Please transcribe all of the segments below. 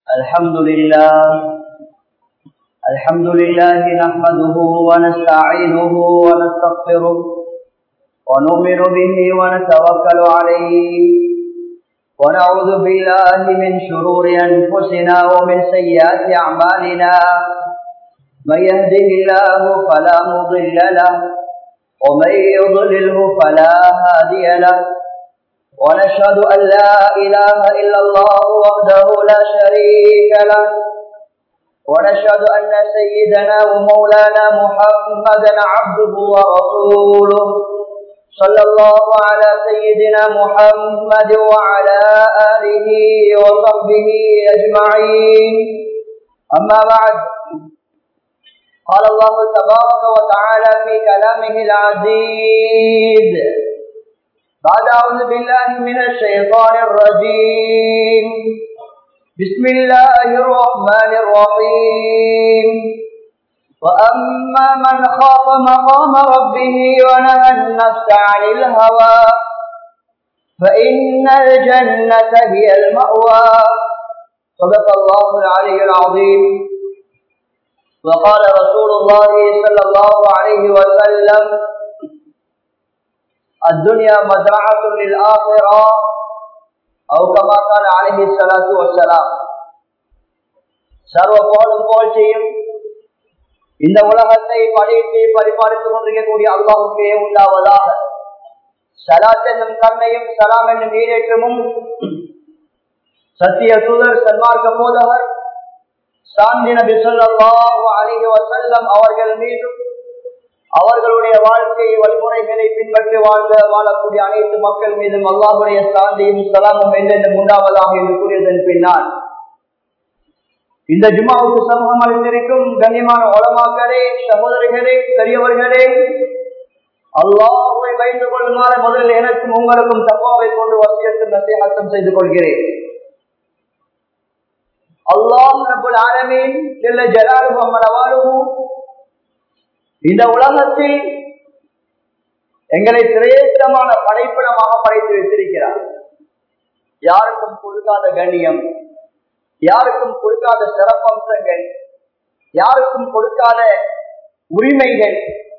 الحمد لله الحمد لله نحمده ونستعينه ونستغفره ونؤمن به ونتوكل عليه ونعوذ بالله من شرور أنفسنا ومن سيئات أعمالنا من يهده الله فلا مضل له ومن يضلله فلا هادي له ونشهد أن لا إله إلا الله وحده لا شريك له ونشهد أن سيدنا ومولانا محمدا عبده ورسوله صلى الله على سيدنا محمد وعلى آله وصحبه أجمعين أما بعد قال الله تبارك وتعالى في كلامه العزيز بعد أعوذ بالله من الشيطان الرجيم بسم الله الرحمن الرحيم وأما من خاف مقام ربه ونهى النفس عن الهوى فإن الجنة هي المأوى صدق الله العلي العظيم وقال رسول الله صلى الله عليه وسلم الدنيا مزرعة للآخرة أو كما قال عليه الصلاة والسلام சர்வ போலும் போல் செய்யும் இந்த உலகத்தை படைத்து பரிபாலித்துக் கொண்டிருக்கக்கூடிய அல்லாவுக்கே உண்டாவதாக சலாத் என்னும் கண்ணையும் சலாம் என்னும் நீரேற்றமும் சத்திய தூதர் சன்மார்க்க போதவர் சாந்தி நபி சொல்லாஹு அலிஹி வசல்லம் அவர்கள் மீதும் அவர்களுடைய வாழ்க்கை வழிமுறைகளை பின்பற்றி வாழ்ந்த வாழக்கூடிய அனைத்து மக்கள் மீதும் அல்லாஹுடைய சாந்தியும் சலாமும் என்றென்று உண்டாவதாக என்று கூறியதன் பின்னால் இந்த ஜுமாவுக்கு சமூகம் அளித்திருக்கும் கண்ணியமான உலமாக்களே சகோதரிகளே பெரியவர்களே அல்லாஹுவை வைத்து கொள்ளுமாறு முதலில் எனக்கும் உங்களுக்கும் தப்பாவை கொண்டு வசியத்து நசீகத்தம் செய்து கொள்கிறேன் அல்லாஹ் ரபுல் ஆலமீன் ஜல்ல ஜலாலுஹு அமலவாலுஹு இந்த உலகத்தில் எங்களை சிரேஷ்டமான படைப்பிடமாக படைத்து வைத்திருக்கிறார் யாருக்கும் கொடுக்காத கண்ணியம் யாருக்கும் கொடுக்காத சிறப்பம்சங்கள் யாருக்கும் கொடுக்காத உரிமைகள்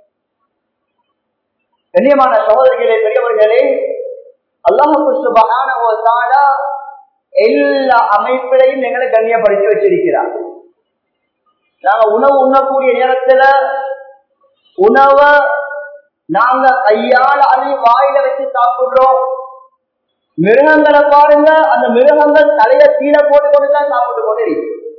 கண்ணியமான சகோதரிகளே பெரியவர்களே அல்லாஹால எல்லா அமைப்பிலையும் எங்களை கண்ணியப்படுத்தி வச்சிருக்கிறார் நாங்க உணவு உண்ணக்கூடிய நேரத்துல உணவ நாங்க கையால் அள்ளி வாயில வச்சு சாப்பிடுறோம் மிருகங்களை பாருங்க அந்த மிருகங்கள் தலைய கீழே போட்டு கொண்டு தான் சாப்பிட்டு கொண்டு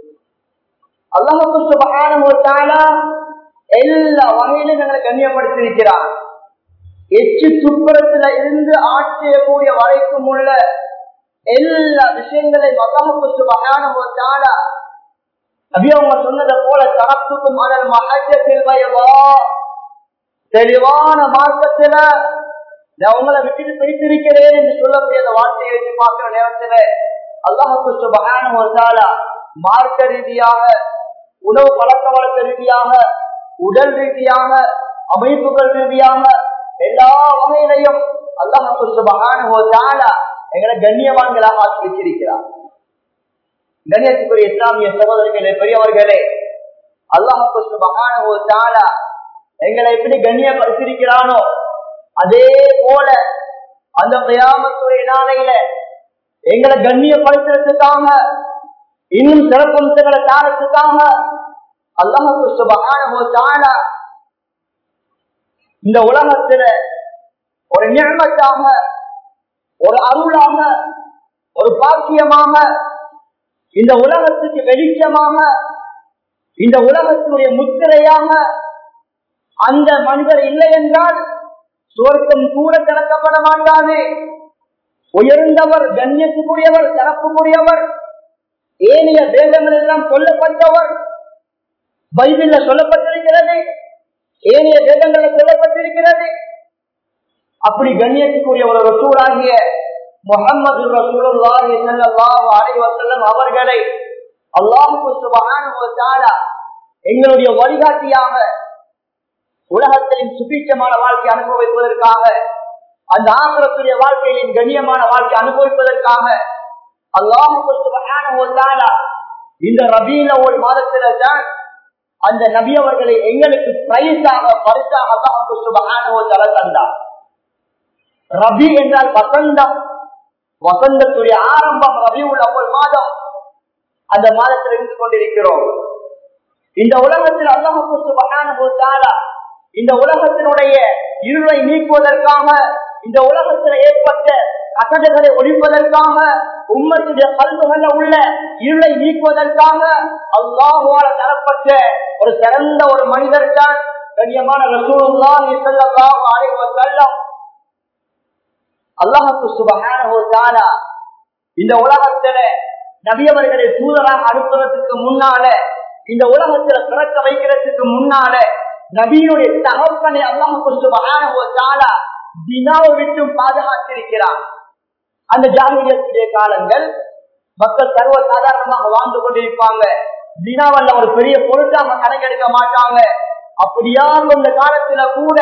அல்லாஹால எல்லா வகையிலும் எங்களை கண்ணியப்படுத்தியிருக்கிறார் எச்சு துப்புரத்துல இருந்து ஆட்சியக்கூடிய வரைக்கும் உள்ள எல்லா விஷயங்களையும் அல்லாஹுக்கு வகையான நபி அவங்க சொன்னதை போல தரப்புக்கும் அதன் மகஜத்தில் பயவா தெளிவான மார்க்கத்துல நான் உங்களை விட்டுட்டு போய்த்திருக்கிறேன் என்று சொல்லக்கூடிய அந்த வார்த்தையை வச்சு பார்க்கிற நேரத்துல அல்லாஹுக்கு சுபகான மார்க்க ரீதியாக உணவு பழக்க வழக்க ரீதியாக உடல் ரீதியாக அமைப்புகள் ரீதியாக எல்லா வகையிலையும் அல்லாஹுக்கு சுபகான எங்களை கண்ணியவான்களாக ஆக்கி வச்சிருக்கிறார் கண்ணியத்துக்குரிய இஸ்லாமிய சகோதரர்களே பெரியவர்களே அல்லாஹுக்கு சுபகான எங்களை எப்படி கண்ணியப்படுத்திருக்கிறானோ அதே போல அந்த பிரயாமத்துடைய நாளையில எங்களை கண்ணியப்படுத்துறதுக்காக இன்னும் சிறப்பம்சங்களை தாரத்துக்காக அல்லாஹு சுபகான இந்த உலகத்துல ஒரு நியமத்தாக ஒரு அருளாக ஒரு பாக்கியமாக இந்த உலகத்துக்கு வெளிச்சமாக இந்த உலகத்தினுடைய முத்திரையாக அந்த மனிதர் இல்லை என்றால் சுவர்க்கம் கூட திறக்கப்பட மாட்டாது உயர்ந்தவர் கண்ணியத்துக்குரியவர் சிறப்புக்குரியவர் ஏனைய வேதங்கள் எல்லாம் சொல்லப்பட்டவர் பைபிள்ல சொல்லப்பட்டிருக்கிறது ஏனைய வேதங்கள் சொல்லப்பட்டிருக்கிறது அப்படி கண்ணியத்துக்குரிய ஒரு ரசூலாகிய முகமது ரசூலுல்லாஹி ஸல்லல்லாஹு அலைஹி வஸல்லம் அவர்களை அல்லாஹ்வு சுப்ஹானஹு வ தஆலா எங்களுடைய வழிகாட்டியாக உலகத்தின் சுபீட்சமான வாழ்க்கை அனுபவிப்பதற்காக அந்த ஆசிரத்துடைய வாழ்க்கையின் கண்ணியமான வாழ்க்கை அனுபவிப்பதற்காக அல்லாஹு இந்த ரபீல ஒரு மாதத்துல தான் அந்த நபி அவர்களை எங்களுக்கு பிரைஸாக பரிசாக தலை தந்தார் ரபி என்றால் வசந்தம் வசந்தத்துடைய ஆரம்பம் ரபி உள்ள ஒரு மாதம் அந்த மாதத்தில் இருந்து கொண்டிருக்கிறோம் இந்த உலகத்தில் அல்லாஹு இந்த உலகத்தினுடைய இருளை நீக்குவதற்காக இந்த உலகத்தில் ஏற்பட்ட கசடுகளை ஒழிப்பதற்காக உம்மத்துடைய கல்விகள் உள்ள இருளை நீக்குவதற்காக அல்லாஹுவால தரப்பட்ட ஒரு சிறந்த ஒரு மனிதர் தான் கண்ணியமான ரசூலுல்லாஹி ஸல்லல்லாஹு அலைஹி வஸல்லம் அல்லாஹு சுப்ஹானஹு வ தஆலா இந்த உலகத்தில நபியவர்களை தூதராக அனுப்புறதுக்கு முன்னால இந்த உலகத்துல பிறக்க வைக்கிறதுக்கு முன்னால நபியுடைய தகப்பனை அல்லாஹு சுப்ஹானஹு வ தஆலா தினாவை விட்டு பாதுகாத்திருக்கிறார் அந்த ஜாகிரியத்துடைய காலங்கள் மக்கள் சர்வ சாதாரணமாக வாழ்ந்து கொண்டிருப்பாங்க தினாவல்ல ஒரு பெரிய பொருட்டாக கணக்கெடுக்க மாட்டாங்க அப்படியா அந்த காலத்துல கூட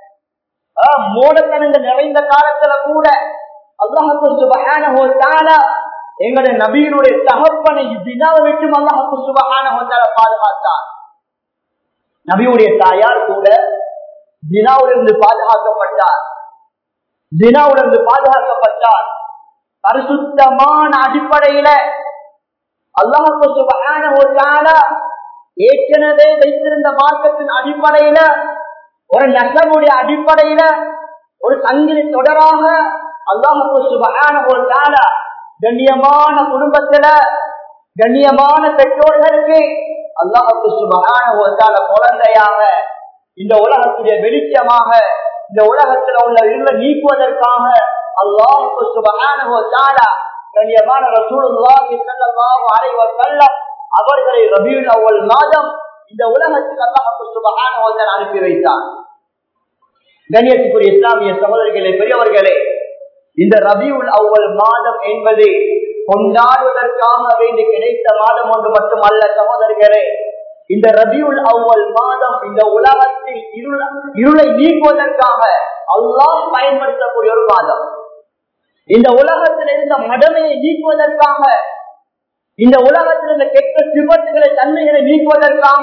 மோடத்தனங்க நிறைந்த காலத்துல கூட அல்லாஹு சுபஹானஹு தஆலா எங்களுடைய நபியினுடைய தகப்பனை தினாவை விட்டு அல்லாஹு சுபஹானஹு தஆலா பாதுகாத்தார் நபியுடைய தாயார் கூட தினாவிலிருந்து பாதுகாக்கப்பட்டார் தினாவிலிருந்து பாதுகாக்கப்பட்டார் பரிசுத்தமான அடிப்படையில அல்லாஹு சுபஹானஹு தஆலா ஏற்கனவே வைத்திருந்த மார்க்கத்தின் அடிப்படையில ஒரு நசமுடைய அடிப்படையில ஒரு சங்கிலி தொடராக அல்லாஹு சுபஹானஹு தஆலா கண்ணியமான குடும்பத்துல கண்ணியமான பெற்றோர்களுக்கு அல்லாஹு சுபஹானஹு தஆலா குழந்தையாக இந்த உலகத்துடைய வெளிச்சமாக இந்த உலகத்துல உள்ள இருள நீக்குவதற்காக அல்லாஹு சுபஹானஹு தஆலா கண்ணியமான ரசூலுல்லாஹி ஸல்லல்லாஹு அலைஹி வஸல்லம் அவர்களை ரபியுல் அவ்வல் மாதம் இந்த உலகத்துக்கு அல்லாஹு சுபஹானஹு வ தஆலா அனுப்பி வைத்தார் கண்ணியத்துக்குரிய இஸ்லாமிய சகோதரர்களே பெரியவர்களே இந்த ரபியுல் அவ்வல் மாதம் என்பது கொண்டாடுவதற்காக வேண்டி கிடைத்த மாதம் ஒன்று மட்டுமல்ல சகோதரர்களே இந்த ரபியுல் அவ்வல் மாதம் இந்த உலகத்தில் இருள் இருளை நீக்குவதற்காக அல்லாஹ் பயன்படுத்தக்கூடிய ஒரு மாதம் இந்த உலகத்தில் இருந்த மடமையை நீக்குவதற்காக இந்த உலகத்தில் இருந்த கெட்ட சிவத்துகளை தன்மைகளை நீக்குவதற்காக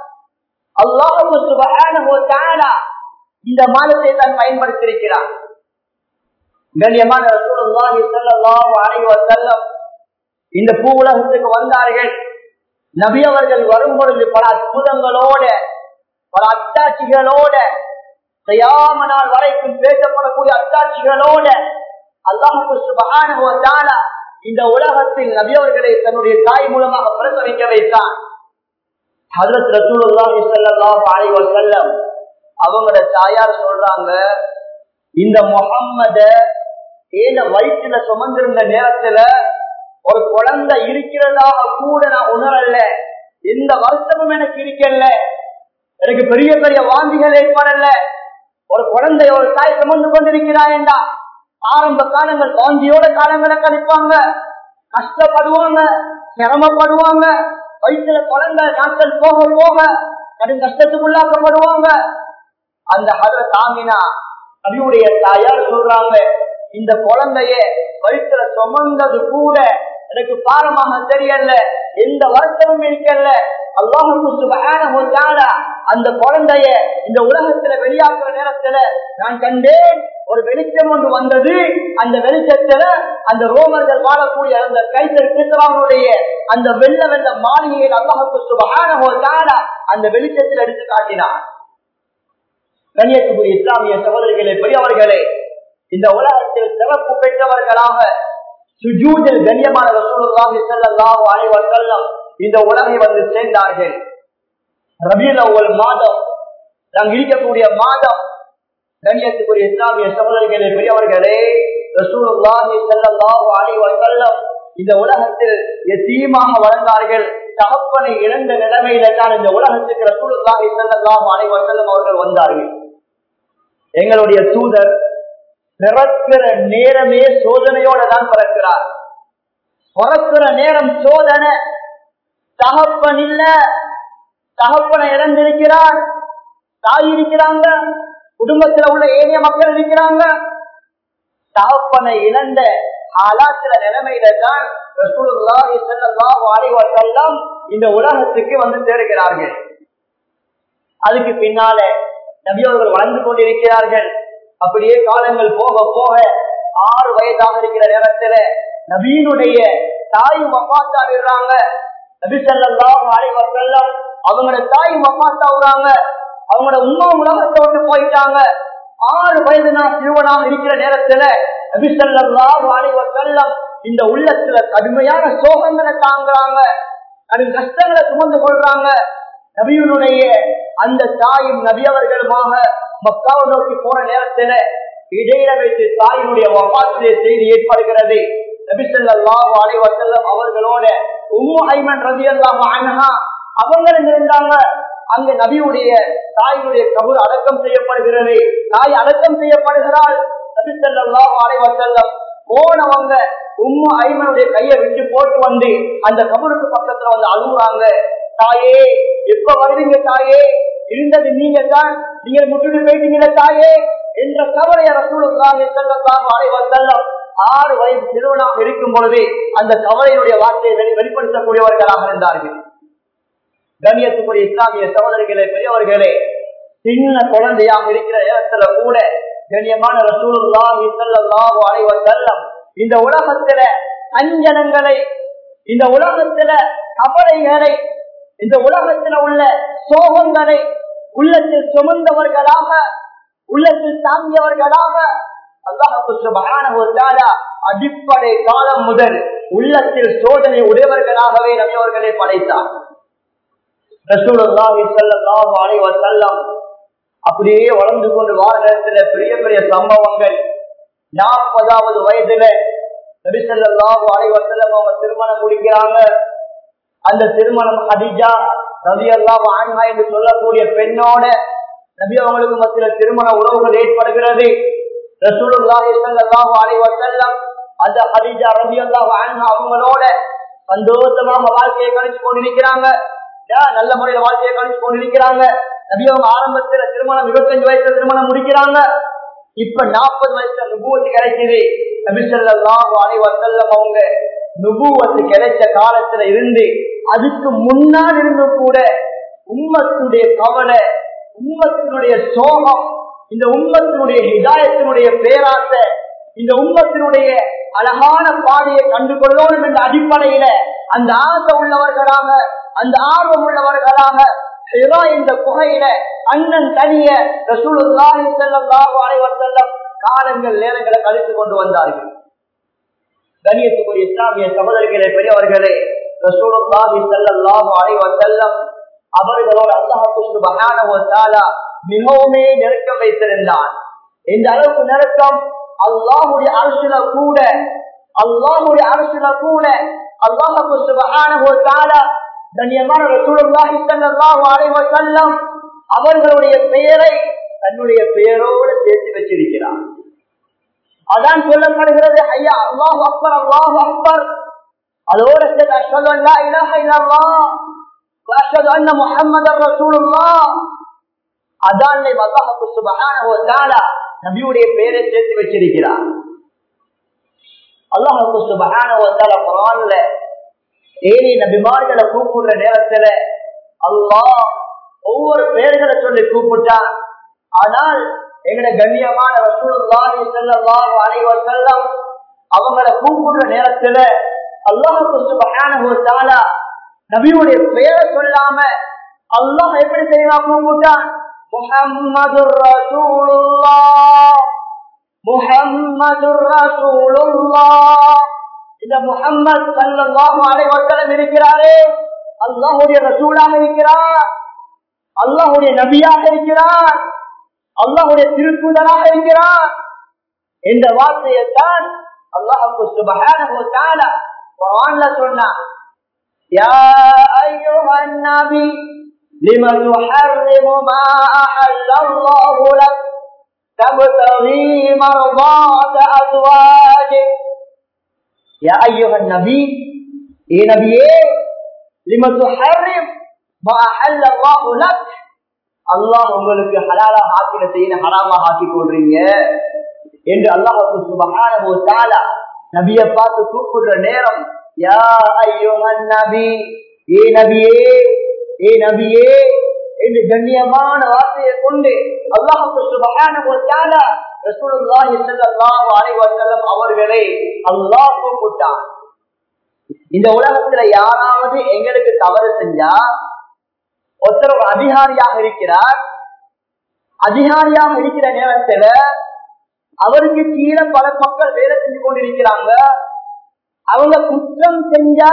அல்லாஹு இந்த மாதத்தை தான் பயன்படுத்தியிருக்கிறார் கண்ணியமான ரசூலுல்லாஹி ஸல்லல்லாஹு அலைஹி வஸல்லம் இந்த பூ உலகத்துக்கு வந்தார்கள் நபி அவர்கள் வரும் பொழுது பல அற்புதங்களோட பல அத்தாட்சிகளோட செய்யாம நாள் வரைக்கும் பேசப்படக்கூடிய அத்தாட்சிகளோட அல்லாஹு சுபஹானஹு வ தஆலா இந்த உலகத்தில் நபி அவர்களை தன்னுடைய தாய் மூலமாக பிரசவிக்க வைத்தான் ஹஜரத் ரசூலுல்லாஹி ஸல்லல்லாஹு அலைஹி வஸல்லம் அவங்களோட தாயார் சொல்றாங்க இந்த முகம்மத ஏன வயிற்றுல சுமந்திருந்த நேரத்துல ஒரு குழந்தை இருக்கிறதாக கூட நான் உணரல எந்த வருத்தமும் எனக்கு இருக்கல எனக்கு பெரிய பெரிய வாந்திகள் ஏற்படல ஒரு குழந்தை ஒரு தாய் சுமந்து கொண்டிருக்கிறாயண்டா ஆரம்ப காலங்கள் வாந்தியோட காலங்களை கழிப்பாங்க கஷ்டப்படுவாங்க சிரமப்படுவாங்க வயிற்றுல குழந்தை நாட்கள் போக போக கடும் கஷ்டத்துக்குள்ளாக்கப்படுவாங்க அந்த ஹதர தாமினா நபியுடைய தாயார் சொல்றாங்க இந்த குழந்தைய வயிற்றுல சுமந்தது கூட எனக்கு பாரமாக தெரியல எந்த வருத்தமும் இருக்கல அல்லாஹு அந்த குழந்தைய இந்த உலகத்துல வெளியாக்குற நேரத்துல நான் கண்டேன் ஒரு வெளிச்சம் ஒன்று வந்தது அந்த வெளிச்சத்துல அந்த ரோமர்கள் வாழக்கூடிய அந்த கைத்தர் கிறிஸ்தவனுடைய அந்த வெள்ள வெள்ள மாளிகையில் அல்லாஹு சுபகான அந்த வெளிச்சத்தில் எடுத்து காட்டினார் கண்ணியத்துக்குரிய இஸ்லாமிய சகோதரிகளே பெரியவர்களே இந்த உலகத்தில் சிறப்பு பெற்றவர்களாக சுஜூதில் கண்ணியமான ரசூலுல்லாஹி ஸல்லல்லாஹு அலைஹி வஸல்லம் இந்த உலகை வந்து சேர்ந்தார்கள் ரபியுல் அவ்வல் மாதம் நாம் இருக்கக்கூடிய மாதம் கண்ணியத்துக்குரிய இஸ்லாமிய சகோதரிகளே பெரியவர்களே ரசூலுல்லாஹி ஸல்லல்லாஹு அலைஹி வஸல்லம் இந்த உலகத்தில் எத்தீமாக வளர்ந்தார்கள் தகப்பனை இழந்த நிலைமையில தான் இந்த உலகத்துக்கு ரசூலுல்லாஹி ஸல்லல்லாஹு அலைஹி வஸல்லம் அவர்கள் வந்தார்கள் எங்களுடைய தூதர் பிறக்கிற நேரமே சோதனையோட தான் பிறக்கிறார் பிறக்கிற நேரம் சோதனை தகப்பன் இல்ல தகப்பனை இழந்திருக்கிறார் தாய் இருக்கிறாங்க குடும்பத்துல உள்ள ஏனைய மக்கள் இருக்கிறாங்க தகப்பனை இழந்த ஆலாத்திர நிலைமையில தான் ரசூலுல்லாஹி ஸல்லல்லாஹு அலைஹி வஸல்லம் இந்த உலகத்துக்கு வந்து சேருகிறார்கள் அதுக்கு பின்னால நபி அவர்கள் வளர்ந்து கொண்டிருக்கிறார்கள் அப்படியே காலங்கள் போக போக ஆறு வயதாக இருக்கிற நேரத்துல நபீனுடைய தாய் மப்பாத்தாடுறாங்க நபி ஸல்லல்லாஹு அலைஹி வஸல்லம் அவங்களோட தாய் மப்பாத்தாவுறாங்க அவங்களோட உண்மை உலகத்தை விட்டு போயிட்டாங்க ஆறு வயது நான் சிறுவனாக இருக்கிற நேரத்துல நபி ஸல்லல்லாஹு அலைஹி வஸல்லம் இந்த உள்ளத்துல கடுமையான சோகங்களை தாங்குறாங்க அது கஷ்டங்களை சுமந்து கொள்றாங்க நபியுடைய அந்த தாயும் நபி அவர்களுமாக மக்காவை நோக்கி போன நேரத்துல இடையில வைத்து தாயினுடைய வபாத்திய செய்தி ஏற்படுகிறது நபிசல்லாஹு அலைஹி வஸல்லம் அவர்களோட உம்மு ஐமன் ரலியல்லாஹு அன்ஹா அவங்களும் இருந்தாங்க அங்க நபியுடைய தாயினுடைய கபூர் அடக்கம் செய்யப்படுகிறது தாய் அடக்கம் செய்யப்படுகிறாள் நபிசல்லாஹு அலைஹி வஸல்லம் போனவங்க உம்மு ஐமனுடைய கையை விட்டு போட்டு வந்து அந்த கபருக்கு பக்கத்துல வந்து அழுகுறாங்க தாயே எப்ப வருவீங்க தாயே இருந்தது நீங்க தான் நீங்க முட்டுட்டு போயிட்டீங்களே தாயே என்ற கவலைய ரசூலுல்லாஹி ஸல்லல்லாஹு அலைஹி வஸல்லம் ஆறு வயது சிறுவனாக இருக்கும் பொழுது அந்த கவலையினுடைய வார்த்தையை வெளி- வெளிப்படுத்தக்கூடியவர்களாக இருந்தார்கள் கண்ணியத்துக்குரிய இஸ்லாமிய சகோதரிகளே பெரியவர்களே சின்ன குழந்தையாக இருக்கிற நேரத்துல கூட கண்ணியமான ரசூலுல்லாஹி ஸல்லல்லாஹு அலைஹி வஸல்லம் இந்த உலகத்துல அஞ்சனங்களை இந்த உலகத்துல கவலைகளை இந்த உலகத்துல உள்ள சோகங்களை உள்ளத்தில் சுமந்தவர்களாக உள்ளத்தில் தாங்கியவர்களாக அல்லாஹு சுப்ஹானஹு வ தஆலா அடிப்படை காலம் முதல் உள்ளத்தில் சோதனை உடையவர்களாகவே நபியவர்களை படைத்தார் ரசூலுல்லாஹி ஸல்லல்லாஹு அலைஹி வஸல்லம் அப்படியே வளர்ந்து கொண்டு வார நேரத்துல பெரிய பெரிய சம்பவங்கள் நாற்பதாவது வயதுல நபி ஸல்லல்லாஹு அலைஹி வஸல்லம் அவங்க திருமணம் முடிக்கிறாங்க அந்த திருமணம் ஹதிஜா ரலியல்லாஹு அன்ஹா என்று சொல்லக்கூடிய பெண்ணோட நபி அவங்களுக்கு மத்தியில திருமண உறவுகள் ஏற்படுகிறது ரசூலுல்லாஹி ஸல்லல்லாஹு அலைஹி வஸல்லம் அந்த ஹதிஜா ரலியல்லாஹு அன்ஹா அவங்களோட சந்தோஷமாக வாழ்க்கையை கழிச்சு கொண்டிருக்கிறாங்க ஏன் நல்ல முறையில வாழ்க்கையை கழிச்சு கொண்டிருக்கிறாங்க நபி அவங்க ஆரம்பத்துல திருமணம் இருபத்தஞ்சு வயசுல திருமணம் முடிக்கிறாங்க இப்ப நாற்பது வயசுல நுபுவத்து கிடைக்குது நபி ஸல்லல்லாஹு அலைஹி வஸல்லம் அவங்க நுபுவத்து கிடைச்ச காலத்துல இருந்து அதுக்கு முன்னால் இருந்து கூட உம்மத்துடைய கவலை உம்மத்தினுடைய சோகம் இந்த உம்மத்தினுடைய ஹிதாயத்தினுடைய பேராசை இந்த உம்மத்தினுடைய அழகான பாதையை கண்டு கொள்ளணும் என்ற அடிப்படையில அந்த ஆசை உள்ளவர்களாக அந்த ஆர்வம் உள்ளவர்களாக ஹிரா இந்த குகையில அண்ணன் தனிய ரசூலுல்லாஹி ஸல்லல்லாஹு அலைஹி வஸல்லம் காலங்கள் நேரங்களை கழித்து கொண்டு வந்தார்கள் கணியத்துக்குரிய இஸ்லாமிய சகோதரிகளே பெரியவர்களே ரசூலுல்லாஹி ஸல்லல்லாஹு அலைஹி வஸல்லம் அவர்களோட அல்லாஹ் சுப்ஹானஹு வ தஆலா மிகவுமே நெருக்கம் வைத்திருந்தான் இந்த அளவுக்கு நெருக்கம் அல்லாஹ்வுடைய அரசுல கூட அல்லாஹ்வுடைய அரசுல கூட அல்லாஹ் சுப்ஹானஹு வ தஆலா கண்ணியமான ரசூலுல்லாஹி ஸல்லல்லாஹு அலைஹி வஸல்லம் அவர்களுடைய பெயரை தன்னுடைய பெயரோடு சேர்த்து வச்சிருக்கிறார் அதான் சொல்லப்படுகிறது ஐயா அல்லாஹ் அக்பர் அல்லாஹ் அக்பர் அதோட சேர்த்து அஷ்ஹது அன் லா இலாஹ இல்லல்லாஹ் வ அஷ்ஹது அன்ன முஹம்மதர் ரசூலுல்லாஹ் அதான் அல்லாஹ் சுப்ஹானஹு வ தஆலா நபியுடைய பெயரை சேர்த்து வச்சிருக்கிறார் அல்லாஹ் சுப்ஹானஹு வ தஆலா குர்ஆன்ல ஏனி நபிமார்களை கூப்பிடுற நேரத்துல அல்லாஹ் ஒவ்வொரு பெயர்களை சொல்லி கூப்பிட்டான் ஆனால் எங்கட கண்ணியமான ரசூலுல்லாஹி ஸல்லல்லாஹு அலைஹி வஸல்லம் அவங்கள கூப்பிடுற நேரத்துல அல்லாஹ் சுப்ஹானஹு வ தஆலா நபியுடைய பெயரை சொல்லாம அல்லாஹ் எப்படி செய்யலாம் கூப்பிட்டான் முஹம்மதுர் ரசூலுல்லாஹ் முஹம்மதுர் ரசூலுல்லாஹ் இந்த முஹம்மது ஸல்லல்லாஹு அலைஹி வஸல்லம் இருக்கிறாரே அல்லாஹ்வுடைய ரசூலாக இருக்கிறார் அல்லாஹ்வுடைய நபியாக இருக்கிறார் அல்லாஹ்வுடைய திருத்தூதராக இருக்கிறார் இந்த வார்த்தையை தான் அல்லாஹ்வுக்கு சுப்ஹானஹு வ தஆலா குர்ஆன்ல சொன்னார் யா அய்யுஹன் நபி لم تحرم ما أحل الله لك تبتغي مرضات أزواجك يا أيها النبي إيه نبيه لم تحرم ما أحل الله لك அல்லாஹ் உங்களுக்கு ஹலாலா ஆக்கின செய்ய ஹராமா ஆக்கி கொள்றீங்க என்று அல்லாஹ் சுபஹானஹு தஆலா நபியை பார்த்து கூப்பிடுற நேரம் யா ஐயோமன் நபி ஏ நபியே ஏ நபியே என்று கண்ணியமான வார்த்தையை கொண்டு அல்லாஹு சுபஹானஹு வ தஆலா ரசூலுல்லாஹி ஸல்லல்லாஹு அலைஹி வஸல்லம் அவர்களை அல்லாஹ் கூப்பிட்டான் இந்த உலகத்துல யாராவது எங்களுக்கு தவறு செஞ்சா ஒருத்தர் ஒரு அதிகாரியாக இருக்கிறார் அதிகாரியாக இருக்கிற நேரத்துல அவருக்கு கீழே பல மக்கள் வேலை செஞ்சு கொண்டிருக்கிறாங்க அவங்க குற்றம் செஞ்சா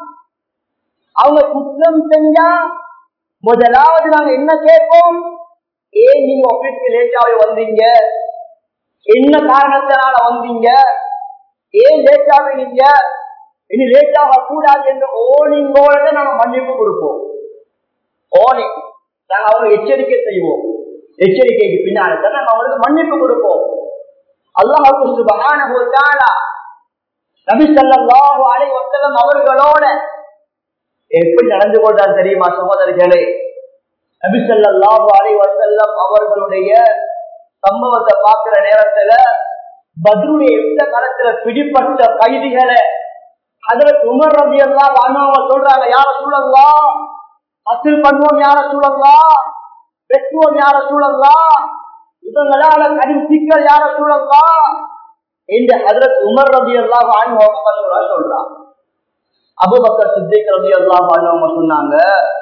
அவங்க குற்றம் செஞ்சா முதலாவது நாங்க என்ன கேட்போம் ஏன் நீங்க ஆபீஸ்க்கு லேட்டாவே வந்தீங்க என்ன காரணத்தினால வந்தீங்க ஏன் லேட்டாவே நீங்க இனி லேட்டாக கூடாது என்று ஓனிங்கோட நாங்க மன்னிப்பு கொடுப்போம் ஓனி நாங்க அவங்க எச்சரிக்கை செய்வோம் எச்சரிக்கைக்கு பின்னால தான் நாங்க அவங்களுக்கு மன்னிப்பு கொடுப்போம் அல்லாஹு சுபஹானஹு வ தஆலா நபி ஸல்லல்லாஹு அலைஹி வஸல்லம் அவர்களோட எப்படி நடந்து கொண்டார் தெரியுமா சகோதரர்களே நபி ஸல்லல்லாஹு அலைஹி வஸல்லம் அவர்களுடைய சம்பவத்தை பார்க்கிற நேரத்துல பத்ருடைய எந்த காலத்துல பிடிப்பட்ட கைதிகளை அதுல உமர் ரபி எல்லாம் அவங்க சொல்றாங்க யார சூழல்லாம் அசில் பண்ணுவோம் யார சூழல்லாம் வெட்டுவோம் யார சூழல்லாம் இவங்களால கடும் சிக்கல் யார சூழல்லாம் என்று ஹதரத் உமர் ரபி எல்லாம் வாழ்ந்து சொல்றான் அபுபக்கர் சித்திக் ரபி எல்லாம் வாழ்ந்தவங்க சொன்னாங்க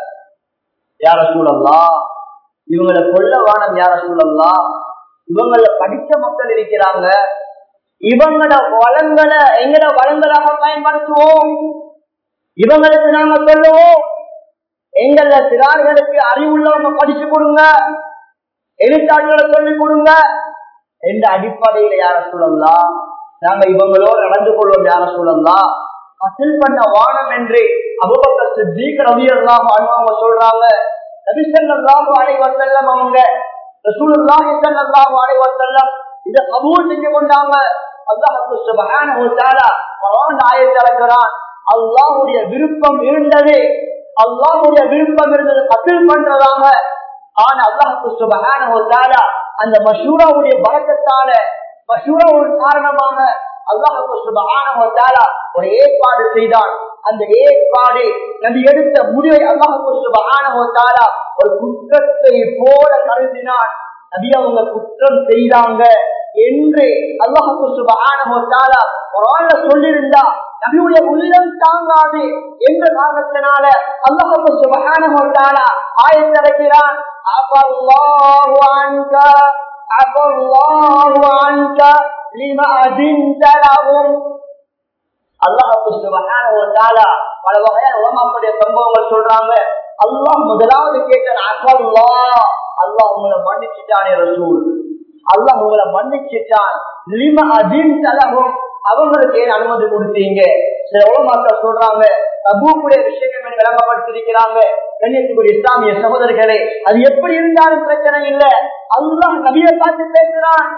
யார சூழல்லாம் இவங்களை கொல்ல வானம் யார சூழல்லாம் இவங்கள படிச்ச மக்கள் இருக்கிறாங்க இவங்களோட வளங்களை எங்கட வளங்களாக பயன்படுத்துவோம் இவங்களுக்கு நாங்க சொல்லுவோம் எங்கள சிறார்களுக்கு அறிவுள்ளவங்க படிச்சு கொடுங்க எழுத்தாளர்களை சொல்லிக் கொடுங்க என்ற அடிப்படையில யார சொல்லலாம் நாங்க இவங்களோடு நடந்து கொள்வோம் யார சொல்லலாம் அசில் பண்ண வானம் என்று அபுபக்க சித்திக் ரவி எல்லாம் அவங்க சொல்றாங்க நபிசல்லாஹு அலைவசல்லம் அவங்க ரசூலுல்லாஹி ஸல்லல்லாஹு அலைஹி வஸல்லம் இத கபூல் செஞ்சு கொண்டாங்க அல்லாஹ் சுப்ஹானஹு வ தஆலா குர்ஆன் ஆயத்தை இறக்குறான் அல்லாஹ்வுடைய விருப்பம் இருந்தது அல்லாஹ்வுடைய விருப்பம் இருந்தது கபில் பண்றதாங்க ஆனா அல்லாஹ் சுப்ஹானஹு வ தஆலா அந்த மஷூராவுடைய பரக்கத்தால மஷூராவுடைய காரணமாக அல்லாஹ் சுப்ஹானஹு வ தஆலா ஒரு ஏற்பாடு செய்தான் அந்த ஏற்பாடு நபி எடுத்த முடிவை அல்லாஹ் சுப்ஹானஹு வ தஆலா ஒரு குற்றத்தை போல கருதினான் நபி அவங்க குற்றம் செய்தாங்க என்று அல்லாஹு சுபஹானஹு வ தஆலா குர்ஆன்ல சொல்லிருந்தா நபியுடைய உள்ளம் தாங்காது என்ற காரணத்தினால அல்லாஹு சுபஹானஹு வ தஆலா ஆயத் இறக்கிறான் அஃபல்லாஹு அன்க அஃபல்லாஹு அன்க லிமா அதின்த லஹும் அல்லாஹு சுபஹானஹு வ தஆலா பல வகையான உலமாக்களுடைய சம்பவங்கள் சொல்றாங்க அல்லாஹ் முதலாவது கேட்டான் அஃபல்லாஹ் அல்லாஹ் உங்களை மன்னிச்சுட்டானே ரசூல் அல்லாஹ் உங்களை மன்னிச்சுட்டான் லிம அதின் தலகும் அவங்களுக்கு ஏன் அனுமதி கொடுத்தீங்க சில உலமாக்கள் சொல்றாங்க அபூக்குடைய விஷயங்கள் விளங்கப்படுத்திருக்கிறாங்க கண்ணியத்துக்குரிய இஸ்லாமிய சகோதரர்களே அது எப்படி இருந்தாலும் பிரச்சனை இல்ல அல்லாஹ் நபியை பார்த்து பேசுறான்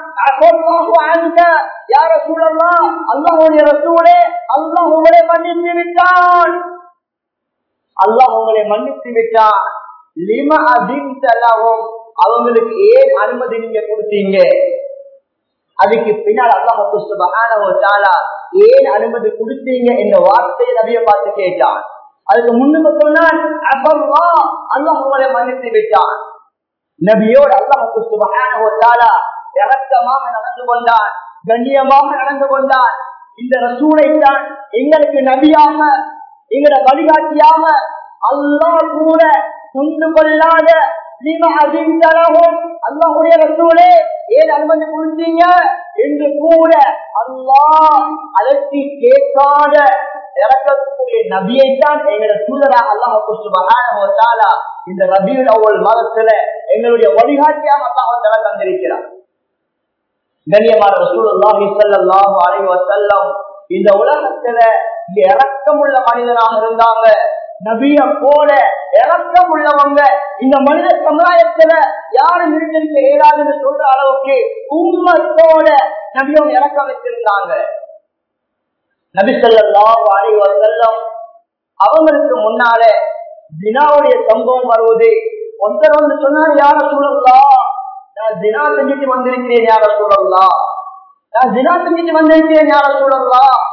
யார சூழலாம் அல்லாஹுடைய ரசூலே அல்லாஹ் உங்களை மன்னித்து விட்டான் அல்லாஹ் உங்களை மன்னித்து விட்டான் லிம அதின் தலகும் அவங்களுக்கு ஏன் அனுமதி நீங்க கொடுத்தீங்க அதுக்கு பின்னால் அல்லாஹால ஏன் அனுமதி கொடுத்தீங்க என்ற வார்த்தையை நபிய பார்த்து கேட்டான் அதுக்கு முன்னுக்கு சொன்னான் அல்லாஹ் உங்களை மன்னித்து விட்டான் நபியோடு அல்லாஹால இறக்கமாக நடந்து கொண்டான் கண்ணியமாக நடந்து கொண்டான் இந்த ரசூலை தான் எங்களுக்கு நபியாக எங்களோட வழிகாட்டியாக அல்லாஹ் கூட புரிந்து கொள்ளாத அல்லாஹுடைய ரசூலே ஏன் அனுமதி கொடுத்தீங்க என்று கூட அல்லாஹ் அதற்கு கேட்காத இறக்கக்கூடிய நபியைத்தான் எங்களோட சூழலாக அல்லாஹ் இந்த ரபியுல் அவ்வளவு மாதத்துல எங்களுடைய வழிகாட்டியாக அல்லாஹ் தந்திருக்கிறார் கண்ணியமான ரசூலுல்லாஹி ஸல்லல்லாஹு அலைஹி வஸல்லம் இந்த உலகத்துல இறக்கமுள்ள மனிதனாக இருந்தாங்க நபிய போல இறக்கம் உள்ளவங்க இந்த மனித சமுதாயத்துல யாரும் இருந்திருக்க இயலாதுன்னு சொல்ற அளவுக்கு உண்மத்தோட நபியும் இறக்கம் வச்சிருந்தாங்க நபி சொல்லாம் வாடி செல்லம் அவங்களுக்கு முன்னால தினாவுடைய சம்பவம் வருவது ஒருத்தர் வந்து சொன்னார் யார சூழல்லா நான் தினா செஞ்சுட்டு வந்திருக்கிறேன் யார சூழல்லா நான் தினா செஞ்சுட்டு வந்திருக்கிறேன் யார சூழல்லா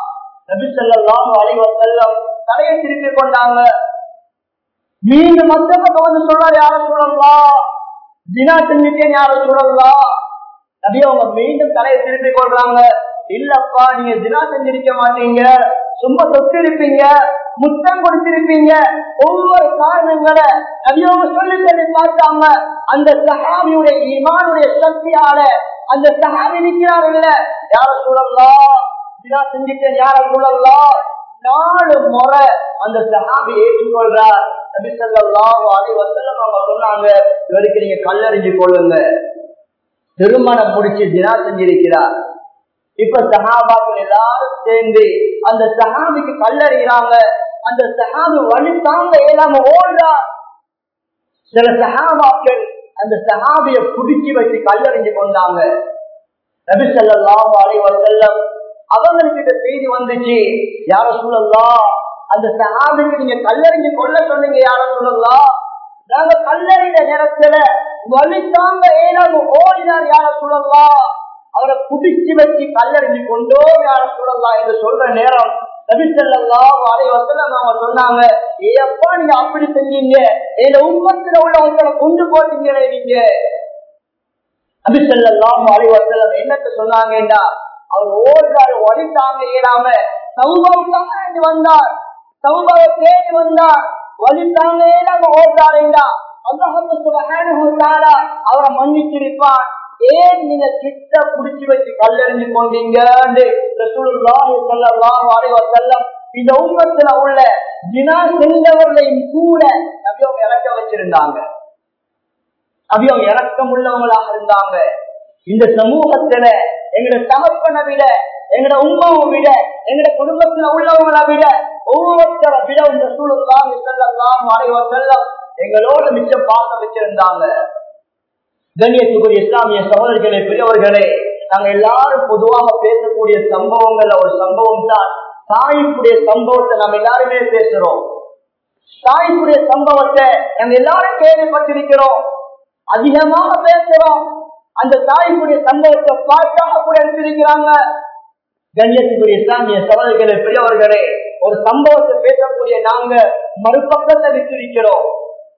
நபி ஸல்லல்லாஹு அலைஹி வஸல்லம் தலையை திருப்பி கொண்டாங்க மீண்டும் மத்தவங்க வந்து சொல்றாரு யார சொல்லலாம் தினா செஞ்சுட்டேன் யார சொல்லலாம் நபி அவங்க மீண்டும் தலையை திருப்பி கொள்றாங்க இல்லப்பா நீங்க தினா செஞ்சிருக்க மாட்டீங்க சும்மா தொட்டிருப்பீங்க முத்தம் கொடுத்திருப்பீங்க ஒவ்வொரு காரணங்களை நபியவங்க சொல்லி சொல்லி பார்த்தாங்க அந்த சஹாபியுடைய இமானுடைய சக்தியால அந்த சஹாபி நிற்கிறார் இல்ல யார சொல்லலாம் தினா செஞ்சுட்டேன் யார சொல்லலாம் நாலு முறை அந்த சஹாபி ஏற்றுக்கொள்றார் நபி ஸல்லல்லாஹு அலைஹி வஸல்லம் அவங்க சொன்னாங்க இவருக்கு நீங்க கல்லறிஞ்சு கொள்ளுங்க திருமணம் முடிச்சு தினா செஞ்சிருக்கிறார் இப்ப சஹாபாக்கள் எல்லாரும் சேர்ந்து அந்த சஹாபிக்கு கல்லறிகிறாங்க அந்த சஹாபி வழி தாங்க இயலாம ஓடுறார் சில சஹாபாக்கள் அந்த சஹாபிய புடிச்சு வச்சு கல்லறிஞ்சு கொண்டாங்க நபி ஸல்லல்லாஹு அலைஹி வஸல்லம் அவங்ககிட்ட செய்தி வந்துச்சு யார சொல்லலாம் அந்த சஹாபிக்கு நீங்க கல்லறிஞ்சு கொள்ள சொன்னீங்க யார சொல்லலாம் நாங்க கல்லறிந்த நேரத்துல வழி தாங்க ஏனாம ஓடினார் யார சொல்லலாம் அவரை குடிச்சு வச்சு கல்லறிஞ்சு கொண்டோம் யார சொல்லலாம் என்று சொல்ற நேரம் நபிசல்லாம் அதை வந்து அவங்க சொன்னாங்க ஏப்பா நீங்க அப்படி செஞ்சீங்க என் உண்மத்துல உள்ள உங்களை கொண்டு போட்டீங்களே நீங்க நபிசல்லாம் அலை வசல்லம் என்னத்த சொன்னாங்கடா அவர் ஓடுறாரு ஒடித்தாங்க ஏறாம சௌபாவுக்காக வந்தார் சௌபாவை தேடி வந்தார் வலித்தாங்க ஏறாம ஓடுறாருண்டா அவரை மன்னிச்சிருப்பான் ஏன் நீங்க கிட்ட புடிச்சு வச்சு கல்லறிஞ்சு கொண்டீங்க இந்த உண்மத்துல உள்ள தினா செஞ்சவர்களையும் கூட நபியம் இறக்க வச்சிருந்தாங்க நபியம் இறக்கம் உள்ளவங்களாக இருந்தாங்க இந்த சமூகத்துல எங்கட தகப்பனை விட எங்கட உமாவை விட எங்கட குடும்பத்துல உள்ளவங்களை விட ஒவ்வொருத்தரை விட இந்த சூழலாம் செல்லலாம் அலைவ செல்லம் எங்களோட மிச்சம் பார்க்க வச்சிருந்தாங்க கண்ணியத்துக்குரிய இஸ்லாமிய சகோதரர்களே பெரியவர்களே நாங்க எல்லாரும் பொதுவாக பேசக்கூடிய சம்பவங்கள்ல ஒரு சம்பவம் தான் தாய்ப்புடைய சம்பவத்தை நம்ம எல்லாருமே பேசுறோம் தாய்ப்புடைய சம்பவத்தை நம்ம எல்லாரும் கேள்விப்பட்டிருக்கிறோம் அதிகமாக பேசுறோம் அந்த தாய்ப்புடைய சம்பவத்தை பாட்டாக கூட எடுத்திருக்கிறாங்க கண்ணியத்துக்குரிய இஸ்லாமிய சகோதரர்களே பெரியவர்களே ஒரு சம்பவத்தை பேசக்கூடிய நாங்க மறுபக்கத்தை விட்டிருக்கிறோம்